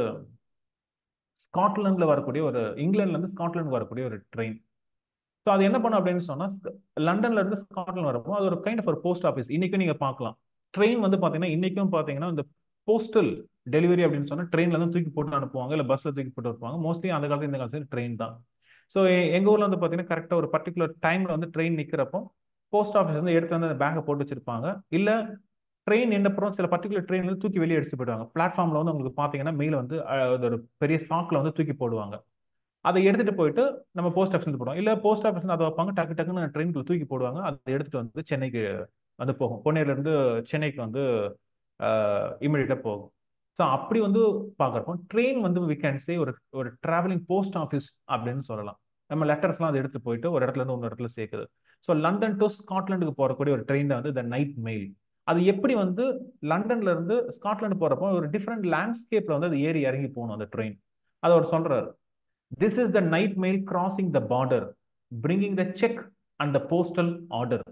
ஸ்காட்லாண்டில் வரக்கூடிய ஒரு இங்கிலாந்துலேருந்து ஸ்காட்லாந்து வரக்கூடிய ஒரு ட்ரெயின் ஸோ அது என்ன பண்ணும் அப்படின்னு சொன்னால் லண்டன்ல இருந்து ஸ்காட்லாந்து வரப்போ அது ஒரு கைண்ட் ஆஃப் ஒரு போஸ்ட் ஆஃபீஸ் இன்னைக்கும் நீங்கள் பார்க்கலாம் ட்ரெயின் வந்து பார்த்தீங்கன்னா இன்னைக்கும் பார்த்தீங்கன்னா இந்த போஸ்டல் டெலிவரி அப்படின்னு சொன்னால் ட்ரெயினில் தான் தூக்கி போட்டு அனுப்புவாங்க இல்லை பஸ்ஸில் தூக்கி போட்டு அனுப்புவாங்க மோஸ்ட்லி அந்த காலத்தில் இந்த காலத்தில் ட்ரெயின் தான் ஸோ எங்கள் ஊரில் வந்து பார்த்தீங்கன்னா கரெக்டாக ஒரு பர்டிகுலர் டைமில் வந்து ட்ரெயின் நிற்கிறப்போ போஸ்ட் ஆஃபீஸ் வந்து எடுத்து வந்து அந்த பேங்கை போட்டு வச்சிருப்பாங்க இல்லை ட்ரெயின் என்னப்புறம் சில பர்டிகுலர் ட்ரெயின் வந்து தூக்கி வெளியே எடுத்துட்டு போயிடுவாங்க பிளாட்ஃபார்மில் வந்து உங்களுக்கு பார்த்தீங்கன்னா மெயில் வந்து ஒரு பெரிய சாக்கில் வந்து தூக்கி போடுவாங்க அதை எடுத்துட்டு போயிட்டு நம்ம போஸ்ட் ஆஃபீஸ் போடுவோம் இல்லை போஸ்ட் ஆஃபீஸ் அதை வைப்பாங்க டக்கு டக்குன்னு ட்ரெயினுக்குள்ள தூக்கி போடுவாங்க அதை எடுத்துட்டு வந்து சென்னைக்கு வந்து போகும் பொன்னேர்ல இருந்து சென்னைக்கு வந்து இமீடியட்டா போகும் ஸோ அப்படி வந்து பார்க்குறப்போ ட்ரெயின் வந்து வி கேன் சே ஒரு ஒரு டிராவலிங் போஸ்ட் ஆஃபீஸ் அப்படின்னு சொல்லலாம் நம்ம லெட்டர்ஸ்லாம் அதை எடுத்து போயிட்டு ஒரு இடத்துல இருந்து இன்னொரு இடத்துல சேர்க்குது ஸோ லண்டன் டு ஸ்காட்லாண்டுக்கு போகக்கூடிய ஒரு ட்ரெயின் தான் வந்து த நைட் மெயில் அது எப்படி வந்து லண்டன்ல இருந்து ஸ்காட்லாண்டு போறப்போ ஒரு டிஃப்ரெண்ட் லேண்ட்ஸ்கேப்ல வந்து அது ஏறி இறங்கி போகணும் அந்த ட்ரெயின் அதை அவர் சொல்றாரு this is the night mail crossing the border bringing the cheque and the postal order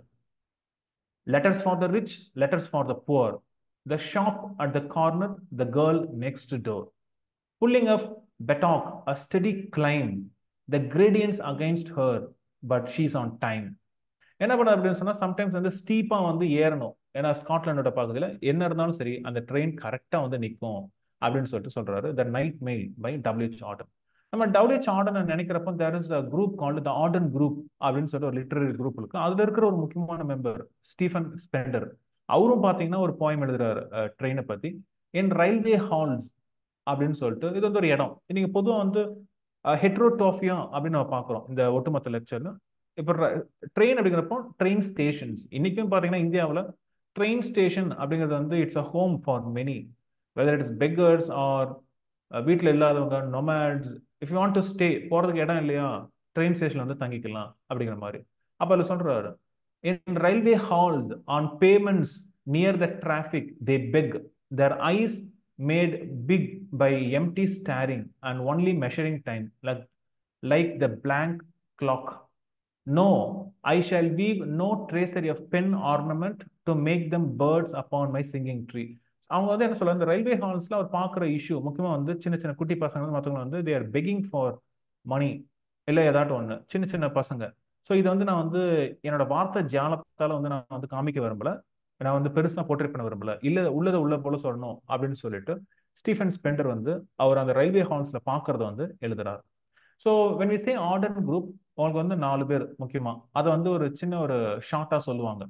letters for the rich, letters for the poor, the shop at the corner, the girl next door. Pulling up Betok, a steady climb, the gradients against her, but she's on time. என்ன பண்ண அப்படின்னு சொன்னா sometimes வந்து ஸ்டீப்பா வந்து ஏறணும் ஏன்னா ஸ்காட்லாண்டோட பகுதியில் என்ன இருந்தாலும் சரி அந்த ட்ரெயின் கரெக்டாக வந்து நிற்கும் அப்படின்னு சொல்லிட்டு சொல்றாரு the night mail by W H Auden நம்ம டபிள்யூஹெச் ஆர்டன் நினைக்கிறப்போ there is a group called the Auden group அப்படின்னு சொல்லிட்டு ஒரு லிட்டரரி குரூப் இருக்கு அதுல இருக்கிற ஒரு முக்கியமான மெம்பர் ஸ்டீஃபன் ஸ்பெண்டர் அவரும் பார்த்தீங்கன்னா ஒரு போயம் எழுதுறாரு ட்ரெயினை பத்தி என் ரயில்வே ஹால்ஸ் அப்படின்னு சொல்லிட்டு இது வந்து ஒரு இடம் நீங்க பொதுவாக வந்து ஹெட்ரோடோஃபியா அப்படின்னு நம்ம பார்க்குறோம் இந்த ஒட்டுமொத்த லெக்சர்ல இப்போ ட்ரெயின் அப்படிங்கிறப்போ ட்ரெயின் ஸ்டேஷன்ஸ் இன்னைக்கும் பார்த்தீங்கன்னா இந்தியாவில் ட்ரெயின் ஸ்டேஷன் அப்படிங்கிறது வந்து it's a home for many whether it is beggars or வீட்டில் இல்லாதவங்க nomads if you want to stay போகிறதுக்கு இடம் இல்லையா ட்ரெயின் ஸ்டேஷன் வந்து தங்கிக்கலாம் அப்படிங்கிற மாதிரி அப்போ அதில் சொல்கிறாரு in railway halls on pavements near the traffic they beg their eyes made big by empty staring and only measuring time like like the blank clock no i shall weave no tracery of pen ornament to make them birds upon my singing tree அவங்க வந்து என்ன சொல்ல இந்த railway ஹால்ஸ்ல அவர் பார்க்குற issue முக்கியமாக வந்து சின்ன சின்ன குட்டி பசங்க வந்து மற்றவங்க வந்து தேர் பெக்கிங் ஃபார் மணி இல்லை ஏதாட்டும் ஒன்று சின்ன சின்ன பசங்க ஸோ இது வந்து நான் வந்து என்னோட வார்த்தை ஜாலத்தால் வந்து நான் வந்து காமிக்க விரும்பல நான் வந்து பெருசாக போர்ட்ரேட் பண்ண விரும்பல இல்லை உள்ளதை உள்ள போல சொல்லணும் அப்படின்னு சொல்லிட்டு ஸ்டீஃபன் ஸ்பெண்டர் வந்து அவர் அந்த ரயில்வே ஹால்ஸில் பார்க்கறத வந்து எழுதுறாரு ஸோ வென் வி சே ஆர்டர் குரூப் அவங்களுக்கு வந்து நாலு பேர் முக்கியமாக அதை வந்து ஒரு சின்ன ஒரு ஷார்ட்டாக சொல்லுவாங்க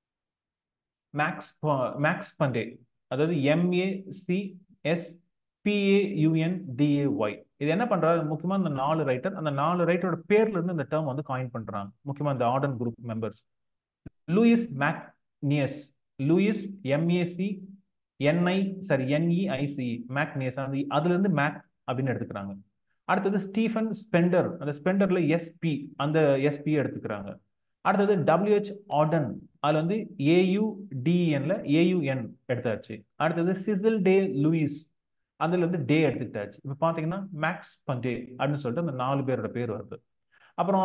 மேக்ஸ் மேக்ஸ் பண்டே அதாவது எம்ஏ எஸ் பிஏயூஎன் டிஏஒய் இது என்ன பண்றாரு முக்கியமா இந்த நாலு ரைட்டர் அந்த நாலு ரைட்டரோட பேர்ல இருந்து இந்த டேர்ம் வந்து காயின் பண்றாங்க முக்கியமா இந்த Auden group members Louis MacNeice Louis M A C N I sorry N E I C E MacNeice அந்த அதுல இருந்து மேக் அப்படின்னு எடுத்துக்கிறாங்க அடுத்தது ஸ்டீஃபன் ஸ்பெண்டர் அந்த ஸ்பெண்டர்ல எஸ்பி அந்த எஸ்பி எடுத்துக்கிறாங்க அடுத்தது டபிள்யூஹெச் ஆர்டன் அதுல வந்து ஏயுடிஎன்ல ஏயுஎன் எடுத்தாச்சு அடுத்தது சிசில் டே லூயிஸ் அதுல இருந்து டே எடுத்துக்கிட்டாச்சு இப்போ பார்த்தீங்கன்னா மேக்ஸ் பண்டே அப்படின்னு சொல்லிட்டு அந்த நாலு பேரோட பேர் வருது அப்புறம்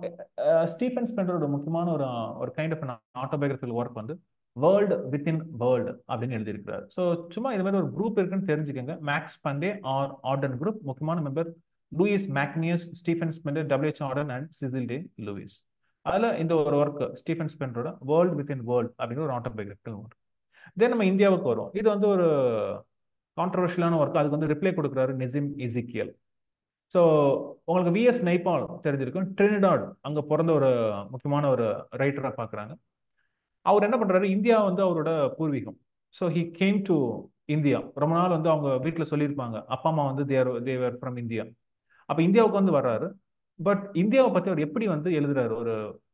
ஸ்டீஃபன் ஸ்பெண்டரோட முக்கியமான ஒரு ஒரு கைண்ட் ஆஃப் ஆட்டோபயோகிராஃபிக்கல் ஒர்க் வந்து வேர்ல்டு வித்தின் வேர்ல்டு அப்படின்னு எழுதியிருக்கிறார் ஸோ சும்மா இது மாதிரி ஒரு குரூப் இருக்குன்னு தெரிஞ்சுக்கோங்க MacSpaunday or Auden group முக்கியமான member Louis MacNeice Stephen Spender W H Auden and Cecil Day Lewis அதில் இந்த ஒரு ஒர்க் ஸ்டீஃபன் ஸ்பெண்டரோட வேர்ல்டு வித்தின் வேர்ல்டு அப்படின்னு ஒரு ஆட்டோபயோகிராஃபிக்கல் ஒர்க் தென் நம்ம இந்தியாவுக்கு வரும் இது வந்து ஒரு கான்ட்ரவர்ஷியலான ஒர்க் அதுக்கு வந்து ரிப்ளை கொடுக்குறாரு நிசிம் இசிக்கியல் ஸோ உங்களுக்கு விஎஸ் நைபால் தெரிஞ்சிருக்கும் ட்ரினிடாட் அங்கே பிறந்த ஒரு முக்கியமான ஒரு ரைட்டராக பார்க்குறாங்க அவர் என்ன பண்ணுறாரு இந்தியா வந்து அவரோட பூர்வீகம் so he came to India ரொம்ப நாள் வந்து அவங்க வீட்டில் சொல்லியிருப்பாங்க அப்பா அம்மா வந்து தேர் தேவர் ஃப்ரம் இந்தியா அப்போ இந்தியாவுக்கு வந்து வர்றாரு பட் இந்தியாவை பற்றி அவர் எப்படி வந்து எழுதுறாரு ஒரு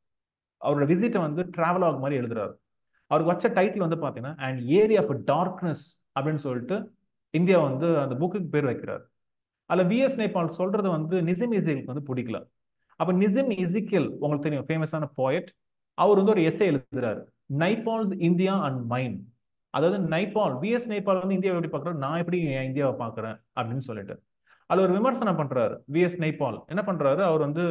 அவரோட விசிட்டை வந்து டிராவல் ஆக மாதிரி எழுதுறாரு அவருக்கு வச்ச டைட்டில் வந்து பார்த்தீங்கன்னா அண்ட் ஏரியா ஆஃப் டார்க்னஸ் அப்படின்னு சொல்லிட்டு இந்தியா வந்து அந்த புக்குக்கு பேர் வைக்கிறார் அதில் விஎஸ் நேபாள் சொல்றது வந்து நிசிம் இசிக்கலுக்கு வந்து பிடிக்கல அப்போ நிசிம் இசிக்கல் உங்களுக்கு தெரியும் ஃபேமஸான போயட் அவர் வந்து ஒரு எஸ்ஏ எழுதுறாரு நைபால்ஸ் இந்தியா அண்ட் மைண்ட் அதாவது நைபால் விஎஸ் நைபால் வந்து இந்தியாவை எப்படி பார்க்குறாரு நான் எப்படி இந்தியாவை பார்க்குறேன் அப்படின்னு சொல்லிட்டு அதில் ஒரு விமர்சனம் பண்றாரு விஎஸ் நைபால் என்ன பண்றாரு அவர் வந்து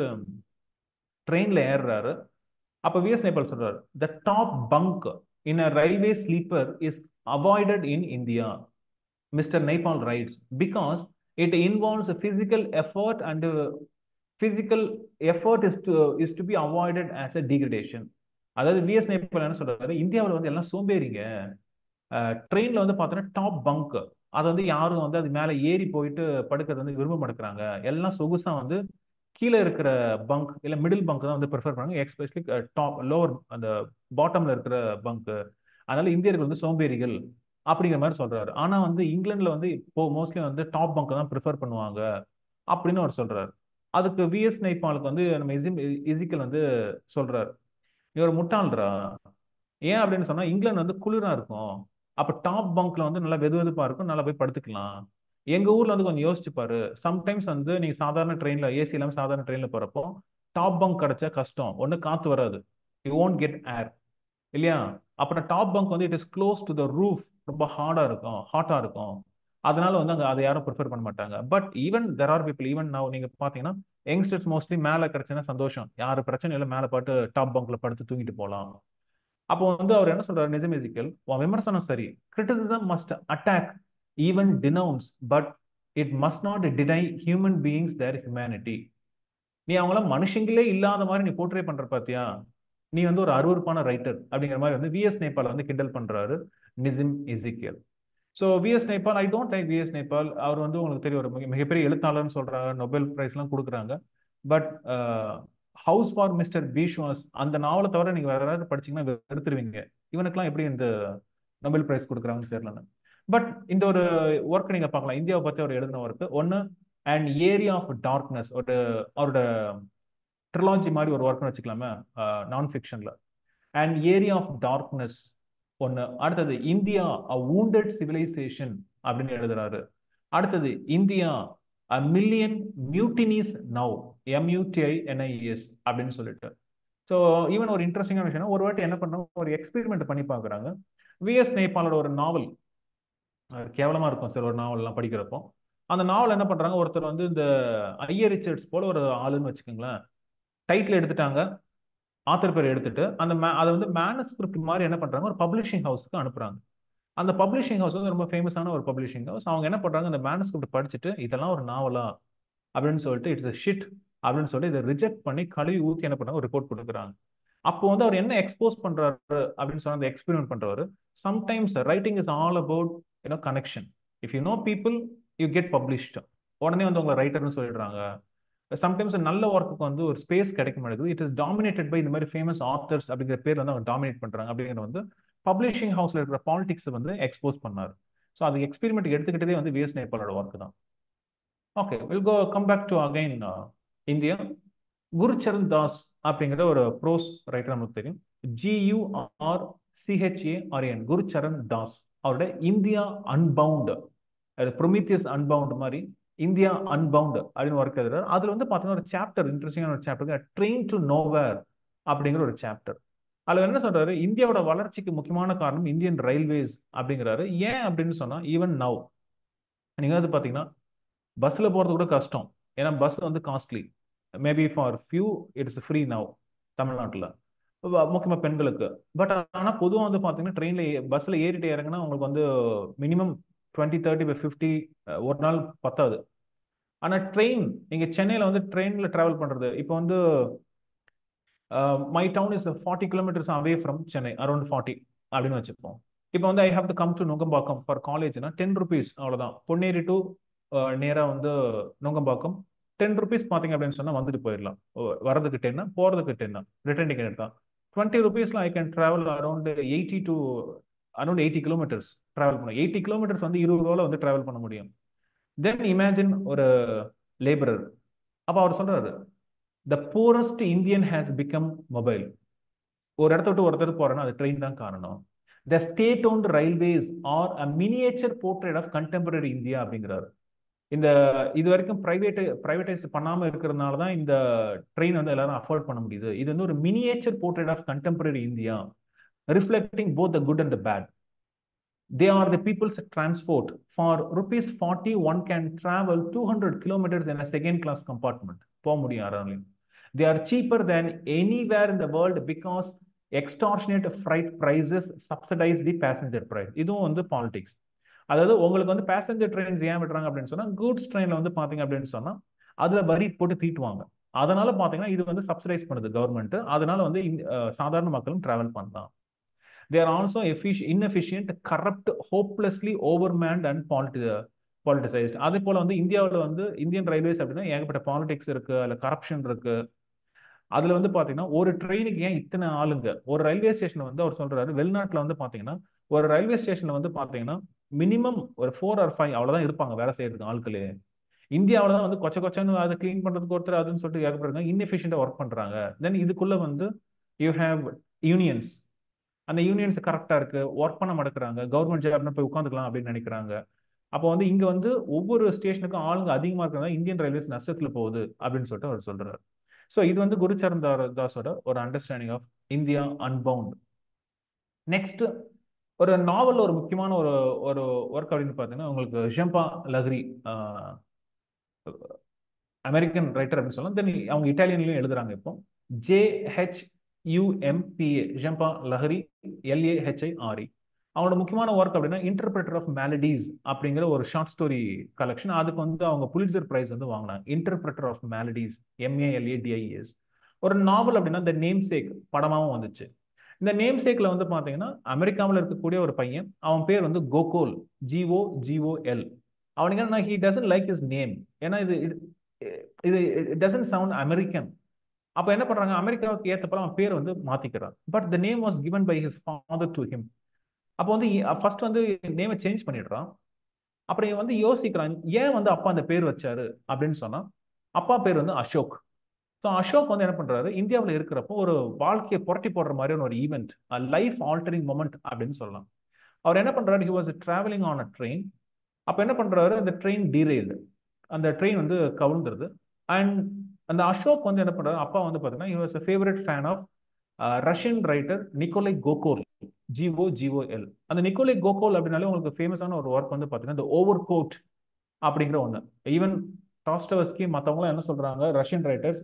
ட்ரெயின்ல ஏறுறாரு அப்போ விஎஸ் நைபால் சொல்றாரு the top bunk in a railway sleeper is avoided in India Mister Naipaul writes because it involves a physical effort and uh, physical effort is to is to be avoided as a degradation அதாவது V S Naipaul என்ன சொல்றாரு இந்தியாவில் வந்து எல்லாம் சோம்பேறிங்க ட்ரெயின்ல வந்து பார்த்தோன்னா top bunk அதை வந்து யாரும் வந்து அது மேலே ஏறி போயிட்டு படுக்கிறது வந்து விரும்ப மாட்டேங்கிறாங்க எல்லாம் சொகுசா வந்து கீழே இருக்கிற பங்க் இல்லை மிடில் பங்க் தான் வந்து ப்ரிஃபர் பண்ணுறாங்க எக்ஸ்பெஷலி டாப் லோவர் அந்த பாட்டம்ல இருக்கிற பங்க் அதனால இந்தியர்கள் வந்து சோம்பேறிகள் அப்படிங்கிற மாதிரி சொல்றாரு ஆனா வந்து இங்கிலாந்துல வந்து இப்போ மோஸ்ட்லி வந்து டாப் பங்க் தான் ப்ரிஃபர் பண்ணுவாங்க அப்படின்னு அவர் சொல்றாரு அதுக்கு விஎஸ் நைப்பாலுக்கு வந்து நம்ம இசி இசிக்கல் வந்து சொல்றாரு இவர் முட்டாள்ரா ஏன் அப்படின்னு சொன்னா இங்கிலாந்து வந்து குளிரா இருக்கும் அப்ப டாப் பங்க்ல வந்து நல்லா வெது வெதுப்பா இருக்கும் நல்லா போய் படுத்துக்கலாம் எங்க ஊர்ல வந்து கொஞ்சம் யோசிச்சு பாரு சம்டைம்ஸ் வந்து நீங்க சாதாரண ட்ரெயின்ல ஏசி இல்லாம சாதாரண ட்ரெயின்ல போறப்போ டாப் பங்க் கிடைச்சா கஷ்டம் ஒண்ணு காத்து வராது யூ ஓன்ட் கெட் ஏர் இல்லையா அப்புறம் டாப் பங்க் வந்து it is close to the roof ரொம்ப ஹார்டா இருக்கும் ஹாட்டா இருக்கும் அதனால வந்து அங்க அதை யாரும் ப்ரிஃபர் பண்ண மாட்டாங்க but even there are people even நான் நீங்க பாத்தீங்கன்னா யங்ஸ்டர்ஸ் மோஸ்ட்லி மேல கிடைச்சுன்னா சந்தோஷம் யாரு பிரச்சனை இல்லை மேல பாட்டு டாப் பங்க்ல படுத்து தூங்கிட்டு போகலாம் அப்போ வந்து அவர் என்ன சொல்றாரு நிஜமேசிக்கல் விமர்சனம் சரி criticism must attack even denounce but it must not deny human beings their humanity நீ அவங்கள மனுஷங்களே இல்லாத மாதிரி நீ போர்ட்ரே பண்ற பாத்தியா நீ வந்து ஒரு அருவறுப்பான ரைட்டர் அப்படிங்கிற மாதிரி வந்து விஎஸ் நேபால் வந்து கிண்டல் பண்றாரு Nissim Ezekiel so V S Naipaul I don't like V S Naipaul அவர் வந்து உங்களுக்கு தெரியும் ஒரு மிகப்பெரிய எழுத்தாளர்னு சொல்றாங்க நொபெல் பிரைஸ்லாம் கொடுக்குறாங்க but house for Mister Biswas அந்த நாவலை தவிர நீங்க வேற ஏதாவது படிச்சீங்கன்னா வெறுத்துருவீங்க இவனுக்குலாம் எப்படி இந்த நொபெல் பிரைஸ் கொடுக்குறாங்கன்னு தெரியல பட் இந்த ஒரு ஒர்க் நீங்க பார்க்கலாம் இந்தியாவை பத்தி அவர் எழுதின ஒர்க் ஒன்னு அண்ட் ஏரியா ஆஃப் டார்க்னஸ் ஒரு அவரோட ட்ரிலாஜி மாதிரி ஒரு ஒர்க்னு வச்சுக்கலாமே நான் ஃபிக்ஷனில் அண்ட் ஏரியா ஆஃப் டார்க்னஸ் ஒன்று அடுத்தது இந்தியா அ wounded சிவிலைசேஷன் அப்படின்னு எழுதுறாரு அடுத்தது India a million mutinies now M U T I N I S அப்படின்னு சொல்லிட்டு ஸோ ஈவன் ஒரு இன்ட்ரெஸ்டிங்கான விஷயம் ஒரு வாட்டி என்ன பண்ணுறாங்க ஒரு எக்ஸ்பெரிமெண்ட் பண்ணி பார்க்குறாங்க விஎஸ் நேபாளோட ஒரு நாவல் கேவலமாக இருக்கும் சார் ஒரு நாவல்லாம் படிக்கிறப்போ அந்த நாவல் என்ன பண்ணுறாங்க ஒருத்தர் வந்து இந்த ஐயர் ரிச்சர்ட்ஸ் போல ஒரு ஆளுன்னு வச்சுக்கோங்களேன் டைட்டில் எடுத்துட்டாங்க ஆத்தர் பேர் எடுத்துட்டு அந்த மே அதை வந்து மேனஸ்கிரிப்ட் மாதிரி என்ன பண்ணுறாங்க ஒரு பப்ளிஷிங் ஹவுஸ்க்கு அனுப்புகிறாங்க அந்த பப்ளிஷிங் ஹவுஸ் வந்து ரொம்ப ஃபேமஸான ஒரு பப்ளிஷிங் ஹவுஸ் அவங்க என்ன பண்ணுறாங்க அந்த மேனஸ்கிரிப்ட் படிச்சுட்டு இதெல்லாம் ஒரு நாவலா அப்படின்னு சொல்லிட்டு இட்ஸ் ஷிட் அப்படின்னு சொல்லிட்டு இதை ரிஜெக்ட் பண்ணி கழுவி ஊற்றி என்ன பண்ணுறாங்க ரிப்போர்ட் கொடுக்குறாங்க அப்போ வந்து அவர் என்ன எக்ஸ்போஸ் பண்றாரு அப்படின்னு சொன்ன அந்த எக்ஸ்பெரிமெண்ட் பண்றவர் sometimes writing is all about you know connection if you know people you get published உடனே வந்து உங்களை ரைட்டர்னு சொல்லிடுறாங்க சம்டைம்ஸ் நல்ல ஒர்க்குக்கு வந்து ஒரு ஸ்பேஸ் கிடைக்க மாட்டேங்குது இட் இஸ் டாமினேட்டட் பை இந்த மாதிரி ஃபேமஸ் ஆத்தர்ஸ் அப்படிங்கிற பேர் வந்து அவங்க டாமினேட் பண்றாங்க அப்படிங்கிற வந்து பப்ளிஷிங் ஹவுஸ்ல இருக்கிற பாலிடிக்ஸ் வந்து எக்ஸ்போஸ் பண்ணார் ஸோ அது எக்ஸ்பெரிமெண்ட் எடுத்துக்கிட்டதே வந்து விஎஸ் நேபாளோட ஒர்க் தான் okay will go come back to again India Gurcharan Das அப்படிங்கிற ஒரு ப்ரோஸ் ரைட்டர் நமக்கு தெரியும் G U R C H A R N Gurcharan Das அவரோட இந்தியா அன்பவுண்ட் அது ப்ரொமீத்தியஸ் அன்பவுண்ட் மாதிரி இந்தியா அன்பவுண்ட் அப்படின்னு ஒர்க் எழுதுறாரு அதுல வந்து பார்த்தீங்கன்னா ஒரு சாப்டர் இன்ட்ரெஸ்டிங்கான ஒரு சாப்டர் ட்ரெயின் டு நோவேர் அப்படிங்கிற ஒரு சாப்டர் அதுல என்ன சொல்றாரு இந்தியாவோட வளர்ச்சிக்கு முக்கியமான காரணம் இந்தியன் ரயில்வேஸ் அப்படிங்கிறாரு ஏன் அப்படின்னு சொன்னா ஈவன் நவ் நீங்க வந்து பாத்தீங்கன்னா பஸ்ல போறது கூட கஷ்டம் ஏன்னா பஸ் வந்து costly maybe for few it's free now தமிழ்நாட்டில் முக்கியமாக பெண்களுக்கு பட் ஆனால் பொதுவாக வந்து பார்த்தீங்கன்னா ட்ரெயினில் பஸ்ஸில் ஏறிட்டு இறங்கினா உங்களுக்கு வந்து minimum twenty thirty by fifty ஒரு நாள் பத்தாது ஆனால் ட்ரெயின் நீங்கள் சென்னையில் வந்து ட்ரெயினில் ட்ராவல் பண்ணுறது இப்போ வந்து my town is forty kilometres away from Chennai around forty அப்படின்னு வச்சுப்போம் இப்போ வந்து I have to come to Nungambakkam for காலேஜ்னா டென் ருபீஸ் அவ்வளோதான் பொன்னேரி டு நேராக வந்து நுங்கம்பாக்கம் டென் ருபீஸ் பார்த்தீங்க அப்படின்னு சொன்னால் வந்துட்டு போயிடலாம் வரதுக்கு டென்னா போகிறதுக்கு டென்னா ரிட்டர்ன் டிக்கெட் தான் டுவெண்ட்டி ருபீஸில் I can travel around eighty to around eighty kilometres travel பண்ணும் எயிட்டி கிலோமீட்டர்ஸ் வந்து இருபது ரூபாவில் வந்து ட்ராவல் பண்ண முடியும் தென் இமேஜின் ஒரு லேபரர் அப்போ அவர் சொல்றாரு the poorest Indian has become mobile ஒரு இடத்த விட்டு ஒருத்தர் போறேன்னா அது ட்ரெயின் தான் காரணம் the state owned railways are a miniature portrait of contemporary India அப்படிங்கிறாரு இந்த இது வரைக்கும் பிரைவேட் பிரைவேடைஸ் பண்ணாம இருக்கிறதுனால தான் இந்த ட்ரெயின் வந்து எல்லாரும் அஃபோர்ட் பண்ண முடியுது இது வந்து ஒரு miniature portrait of contemporary India reflecting both the good and the bad they are the people's transport for rupees forty one can travel two hundred kilometres in a second class compartment போக முடியும் யாராலையும் they are cheaper than anywhere in the world because extortionate freight prices subsidise the passenger price இதுவும் வந்து politics அதாவது உங்களுக்கு வந்து passenger trains ஏன் விடுறாங்க அப்படின்னு சொன்னா கூட்ஸ் ட்ரெயின்ல வந்து பாத்தீங்க அப்படின்னு சொன்னா அதுல வரி போட்டு தீட்டுவாங்க அதனால பாத்தீங்கன்னா இது வந்து சப்சிடைஸ் பண்ணுது கவர்மெண்ட் அதனால வந்து சாதாரண மக்களும் டிராவல் பண்ணலாம் தேர் ஆல்சோ எஃபிஷ் inefficient corrupt hopelessly overmanned and polity politicised அதே போல வந்து இந்தியாவில் வந்து இந்தியன் ரயில்வேஸ் அப்படின்னா ஏகப்பட்ட பாலிடிக்ஸ் இருக்கு அதுல கரப்ஷன் இருக்கு அதுல வந்து பாத்தீங்கன்னா ஒரு ட்ரெயினுக்கு ஏன் இத்தனை ஆளுங்க ஒரு ரயில்வே ஸ்டேஷன்ல வந்து அவர் சொல்றாரு வெளிநாட்டுல வந்து பாத்தீங்கன்னா ஒரு ரயில்வே ஸ்டேஷன்ல வந்து பாத்தீங்கன்னா மினிமம் ஒரு ஃபோர் ஆர் ஃபைவ் அவ்வளவுதான் இருப்பாங்க வேலை செய்யறதுக்கு ஆட்களே இந்தியாவில தான் வந்து கொச்ச கொச்சன்னு அதை கிளீன் பண்றதுக்கு ஒருத்தர் அதுன்னு சொல்லிட்டு ஏற்படுறாங்க இன்எஃபிஷியண்டா ஒர்க் பண்றாங்க தென் இதுக்குள்ள வந்து யூ ஹேவ் யூனியன்ஸ் அந்த யூனியன்ஸ் கரெக்டா இருக்கு ஒர்க் பண்ண மாட்டேங்கிறாங்க கவர்மெண்ட் ஜாப்னு போய் உட்காந்துக்கலாம் அப்படின்னு நினைக்கிறாங்க அப்போ வந்து இங்க வந்து ஒவ்வொரு ஸ்டேஷனுக்கும் ஆளுங்க அதிகமா இருக்கிறதா இந்தியன் ரயில்வேஸ் நஷ்டத்துல போகுது அப்படின்னு சொல்லிட்டு அவர் சொல்றாரு ஸோ இது வந்து குருச்சரண் தாஸோட ஒரு understanding of India unbound next ஒரு நாவல் ஒரு முக்கியமான ஒரு ஒரு ஒர்க் அப்படின்னு பார்த்தீங்கன்னா உங்களுக்கு ஷெம்பா லஹரி அமெரிக்கன் ரைட்டர் அப்படின்னு சொல்லலாம் தென் அவங்க இட்டாலியன்லையும் எழுதுறாங்க இப்போ J H U M P A Jhumpa Lahiri L A H I R E அவனோட முக்கியமான ஒர்க் அப்படின்னா இன்டர்பிரட்டர் ஆஃப் மேலடிஸ் அப்படிங்கிற ஒரு ஷார்ட் ஸ்டோரி கலெக்ஷன் அதுக்கு வந்து அவங்க புலிட்சர் பிரைஸ் வந்து வாங்கினாங்க interpreter of maladies M A L A D I S ஒரு நாவல் அப்படின்னா இந்த நேம் சேக் படமாகவும் வந்துச்சு இந்த நேம் சேக்ல வந்து பாத்தீங்கன்னா அமெரிக்காவில் இருக்கக்கூடிய ஒரு பையன் அவன் பேர் வந்து கோகோல் ஜிஓ ஜிஓஎல் அவனுக்கு என்ன he doesn't like his name ஏன்னா இது இது டசன் சவுண்ட் அமெரிக்கன் அப்ப என்ன பண்றாங்க அமெரிக்காவுக்கு ஏற்றப்பல அவன் பேர் வந்து மாத்திக்கிறான் but the name was given by his father to him அப்போ வந்து ஃபர்ஸ்ட் வந்து நேமை சேஞ்ச் பண்ணிடுறான் அப்புறம் வந்து யோசிக்கிறான் ஏன் வந்து அப்பா அந்த பேர் வச்சாரு அப்படின்னு சொன்னா அப்பா பேர் வந்து அசோக் ஸோ அசோக் வந்து என்ன பண்றாரு இந்தியாவில் இருக்கிறப்போ ஒரு வாழ்க்கையை புரட்டி போடுற மாதிரியான ஒரு ஈவெண்ட் லைஃப் ஆல்டரிங் மூமெண்ட் அப்படின்னு சொல்லலாம் அவர் என்ன பண்றாரு he was travelling on a train அப்போ என்ன பண்றாரு அந்த ட்ரெயின் டீரெயில்டு அந்த ட்ரெயின் வந்து கவுந்துருது அண்ட் அந்த அசோக் வந்து என்ன பண்றாரு அப்பா வந்து பார்த்தீங்கன்னா he was a favourite fan of Russian writer Nikolai Gogol G O G O L அந்த நிக்கோலை கோகோல் அப்படின்னாலே உங்களுக்கு ஃபேமஸான ஒரு ஒர்க் வந்து பார்த்தீங்கன்னா இந்த ஓவர் கோட் அப்படிங்கிற ஒன்று ஈவன் டாஸ்டவஸ்கி மற்றவங்களாம் என்ன சொல்றாங்க ரஷ்யன் ரைட்டர்ஸ்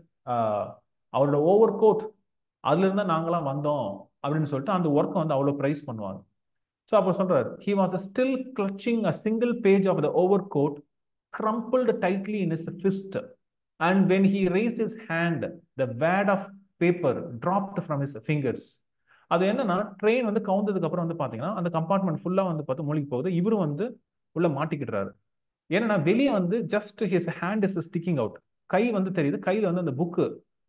அவரோட ஓவர் கோட் அதுல இருந்தா நாங்களாம் வந்தோம் அப்படின்னு சொல்லிட்டு அந்த ஒர்க்கை வந்து அவ்வளோ ப்ரைஸ் பண்ணுவாங்க ஸோ அப்போ சொல்றாரு he was still clutching a single page of the overcoat crumpled tightly in his fist and when he raised his hand the wad of paper dropped from his fingers அது என்னன்னா train வந்து கவுந்ததுக்கு அப்புறம் வந்து பாத்தீங்கன்னா அந்த compartment ஃபுல்லா வந்து பார்த்து மூழ்கி போகுது இவரும் வந்து உள்ள மாட்டிக்கிட்டுறாரு ஏன்னா வெளியே வந்து just his hand is sticking out கை வந்து தெரியுது கையில வந்து அந்த புக்கு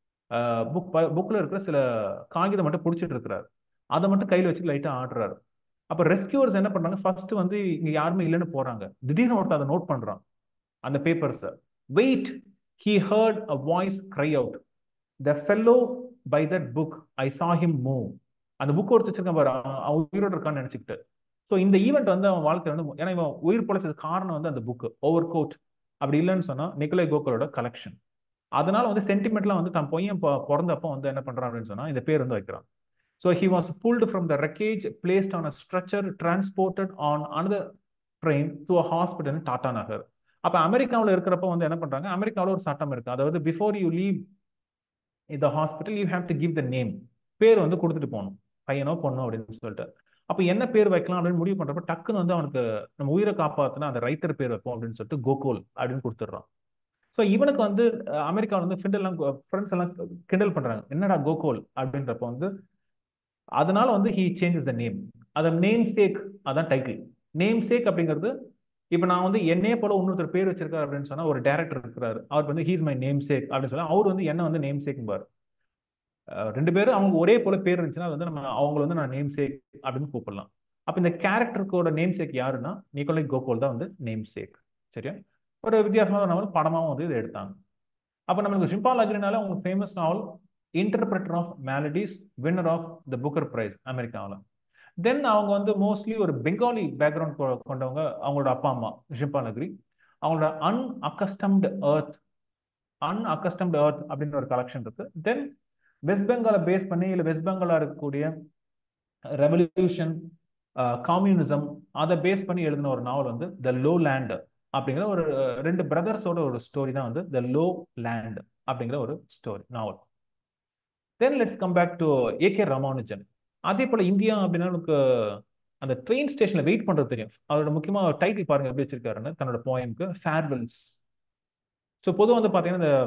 புக் புக்ல இருக்கிற சில காகிதம் மட்டும் பிடிச்சிட்டு இருக்கிறாரு அதை மட்டும் கையில வச்சு லைட்டா ஆடுறாரு அப்ப ரெஸ்கியூவர்ஸ் என்ன பண்றாங்க ஃபர்ஸ்ட் வந்து இங்க யாருமே இல்லைன்னு போறாங்க திடீர்னு ஒருத்தர் அதை நோட் பண்றான் அந்த papers wait he heard a voice cry out the fellow by that book I saw him move அந்த புக் ஒருத்தர் வச்சிருக்கான் பாரு அவன் உயிரோடு இருக்கான்னு நினைச்சுக்கிட்டு ஸோ இந்த ஈவெண்ட் வந்து அவன் வாழ்க்கை வந்து ஏன்னா இவன் உயிர் பொழைச்சது காரணம் வந்து அந்த புக் ஓவர் கோட் அப்படி இல்லைன்னு சொன்னா நிக்கோலை கோகலோட கலெக்ஷன் அதனால வந்து சென்டிமெண்ட்லாம் வந்து தன் பையன் பிறந்தப்போ வந்து என்ன பண்றான் அப்படின்னு சொன்னா இந்த பேர் வந்து வைக்கிறான் so he was pulled from the wreckage placed on a stretcher transported on another train to a hospital Tatanagar அப்ப அமெரிக்காவில் இருக்கிறப்ப வந்து என்ன பண்றாங்க அமெரிக்காவில் ஒரு சட்டம் இருக்கு அதாவது பிஃபோர் யூ லீவ் இந்த hospital you have to give the name பேர் வந்து கொடுத்துட்டு போகணும் பையனோ பொண்ணோ அப்படின்னு சொல்லிட்டு அப்ப என்ன பேர் வைக்கலாம் அப்படின்னு முடிவு பண்றப்ப டக்குன்னு வந்து அவனுக்கு நம்ம உயிரை காப்பாத்தினா அந்த ரைட்டர் பேர் வைப்போம் அப்படின்னு சொல்லிட்டு கோகோல் அப்படின்னு கொடுத்துட்றான் ஸோ இவனுக்கு வந்து அமெரிக்காவில் வந்து ஃப்ரெண்ட் எல்லாம் ஃப்ரெண்ட்ஸ் எல்லாம் கிண்டல் பண்றாங்க என்னடா கோகோல் அப்படின்றப்ப வந்து அதனால வந்து ஹி சேஞ்சஸ் த நேம் அத நேம் சேக் அதான் டைட்டில் நேம் சேக் அப்படிங்கிறது இப்போ நான் வந்து என்னையே போல இன்னொருத்தர் பேர் வச்சிருக்காரு அப்படின்னு சொன்னா ஒரு டேரக்டர் இருக்கிறாரு அவர் வந்து ஹீஸ் மை நேம் சேக் அப்படின்னு சொல்லி அவர் வந்து என்ன வந்து நேம் சேக் பாரு ரெண்டு பேரும் அவங்க ஒரே போல பேர் இருந்துச்சுன்னா வந்து நம்ம அவங்க வந்து நான் நேம் சேக் அப்படின்னு கூப்பிடலாம் அப்ப இந்த கேரக்டருக்கோட நேம் சேக் யாருன்னா நிக்கோலை கோகோல் தான் வந்து நேம் சேக் சரியா ஒரு வித்தியாசமான நாவல் படமாவும் வந்து இதை எடுத்தாங்க அப்ப நம்மளுக்கு ஷிம்பால் அக்ரினால உங்களுக்கு famous novel interpreter of maladies winner of the Booker prize அமெரிக்காவில் தென் அவங்க வந்து மோஸ்ட்லி ஒரு பெங்காலி பேக்ரவுண்ட் கொண்டவங்க அவங்களோட அப்பா அம்மா ஷிம்பா நகரி அவங்களோட unaccustomed earth unaccustomed earth அப்படின்ற ஒரு கலெக்ஷன் இருக்கு தென் வெஸ்ட் பெங்காலை பேஸ் பண்ணி இல்லை வெஸ்ட் பெங்காலா இருக்கக்கூடிய ரெவல்யூஷன் காம்யூனிசம் அதை பேஸ் பண்ணி எழுதின ஒரு நாவல் வந்து த லோ லேண்ட் அப்படிங்கிற ஒரு ரெண்டு பிரதர்ஸோட ஒரு ஸ்டோரி தான் வந்து த லோ லேண்ட் அப்படிங்கிற ஒரு story novel then let's come back to A K Ramanujan அதே போல இந்தியா அப்படின்னா நமக்கு அந்த ட்ரெயின் ஸ்டேஷன்ல வெயிட் பண்றது தெரியும் அதோட முக்கியமா டைட்டில் பாருங்க எப்படி வச்சிருக்காருன்னு தன்னோட போயம்க்கு ஃபேர்வெல்ஸ் ஸோ பொதுவாக வந்து பார்த்தீங்கன்னா இந்த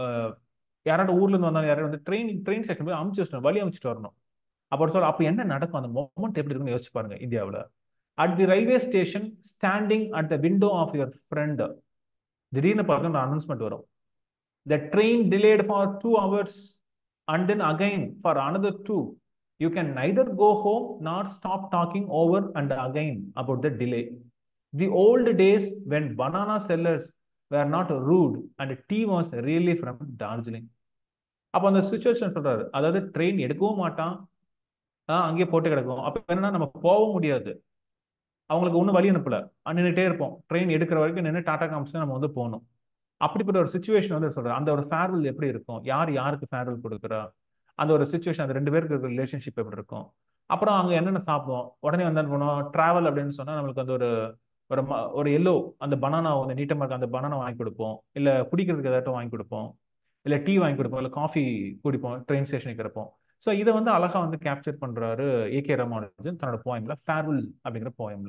யாரோட ஊர்ல இருந்து வந்தாலும் யாராவது வந்து ட்ரெயின் ட்ரெயின் ஸ்டேஷன் போய் அமுச்சு வச்சிடணும் வழி அமைச்சிட்டு வரணும் அப்போ சொல்ல அப்போ என்ன நடக்கும் அந்த மொமெண்ட் எப்படி இருக்குன்னு யோசிச்சு பாருங்க இந்தியாவில் at the railway station standing at the window of your friend திடீர்னு பார்த்தா அனௌன்ஸ்மெண்ட் வரும் the train delayed for two hours and then again for another two you can neither go home nor stop talking over and again about the delay. The old days when banana sellers were not rude and tea was really from Darjeeling. அப்போ அந்த situation சொல்றாரு அதாவது train எடுக்கவும் மாட்டான் அங்கேயே போட்டு கிடக்கும் அப்போ என்னன்னா நம்ம போகவும் முடியாது அவங்களுக்கு ஒன்றும் வழி அனுப்பல நின்றுட்டே இருப்போம் ட்ரெயின் எடுக்கிற வரைக்கும் நின்று டாடா காமிச்சு நம்ம வந்து போகணும் அப்படிப்பட்ட ஒரு சுச்சுவேஷன் வந்து சொல்றாரு அந்த ஒரு ஃபேர்வெல் எப்படி இருக்கும் யார் யாருக்கு ஃபேர்வெல் கொடுக்குறா அந்த ஒரு சுச்சுவேஷன் அந்த ரெண்டு பேருக்கு இருக்கிற ரிலேஷன்ஷிப் எப்படி இருக்கும் அப்புறம் அங்கே என்னென்ன சாப்பிடுவோம் உடனே வந்து என்ன பண்ணுவோம் ட்ராவல் அப்படின்னு சொன்னால் நம்மளுக்கு அந்த ஒரு ஒரு ஒரு எல்லோ அந்த பனானா வந்து நீட்டமாக இருக்க அந்த பனானா வாங்கி கொடுப்போம் இல்லை குடிக்கிறதுக்கு ஏதாட்டும் வாங்கி கொடுப்போம் இல்லை டீ வாங்கி கொடுப்போம் இல்லை காஃபி குடிப்போம் ட்ரெயின் ஸ்டேஷன் இருக்கிறப்போம் ஸோ இதை வந்து அழகாக வந்து கேப்சர் பண்ணுறாரு ஏ கே ராமானுஜன் தன்னோட போயம்ல ஃபேர்வெல் அப்படிங்கிற போயம்ல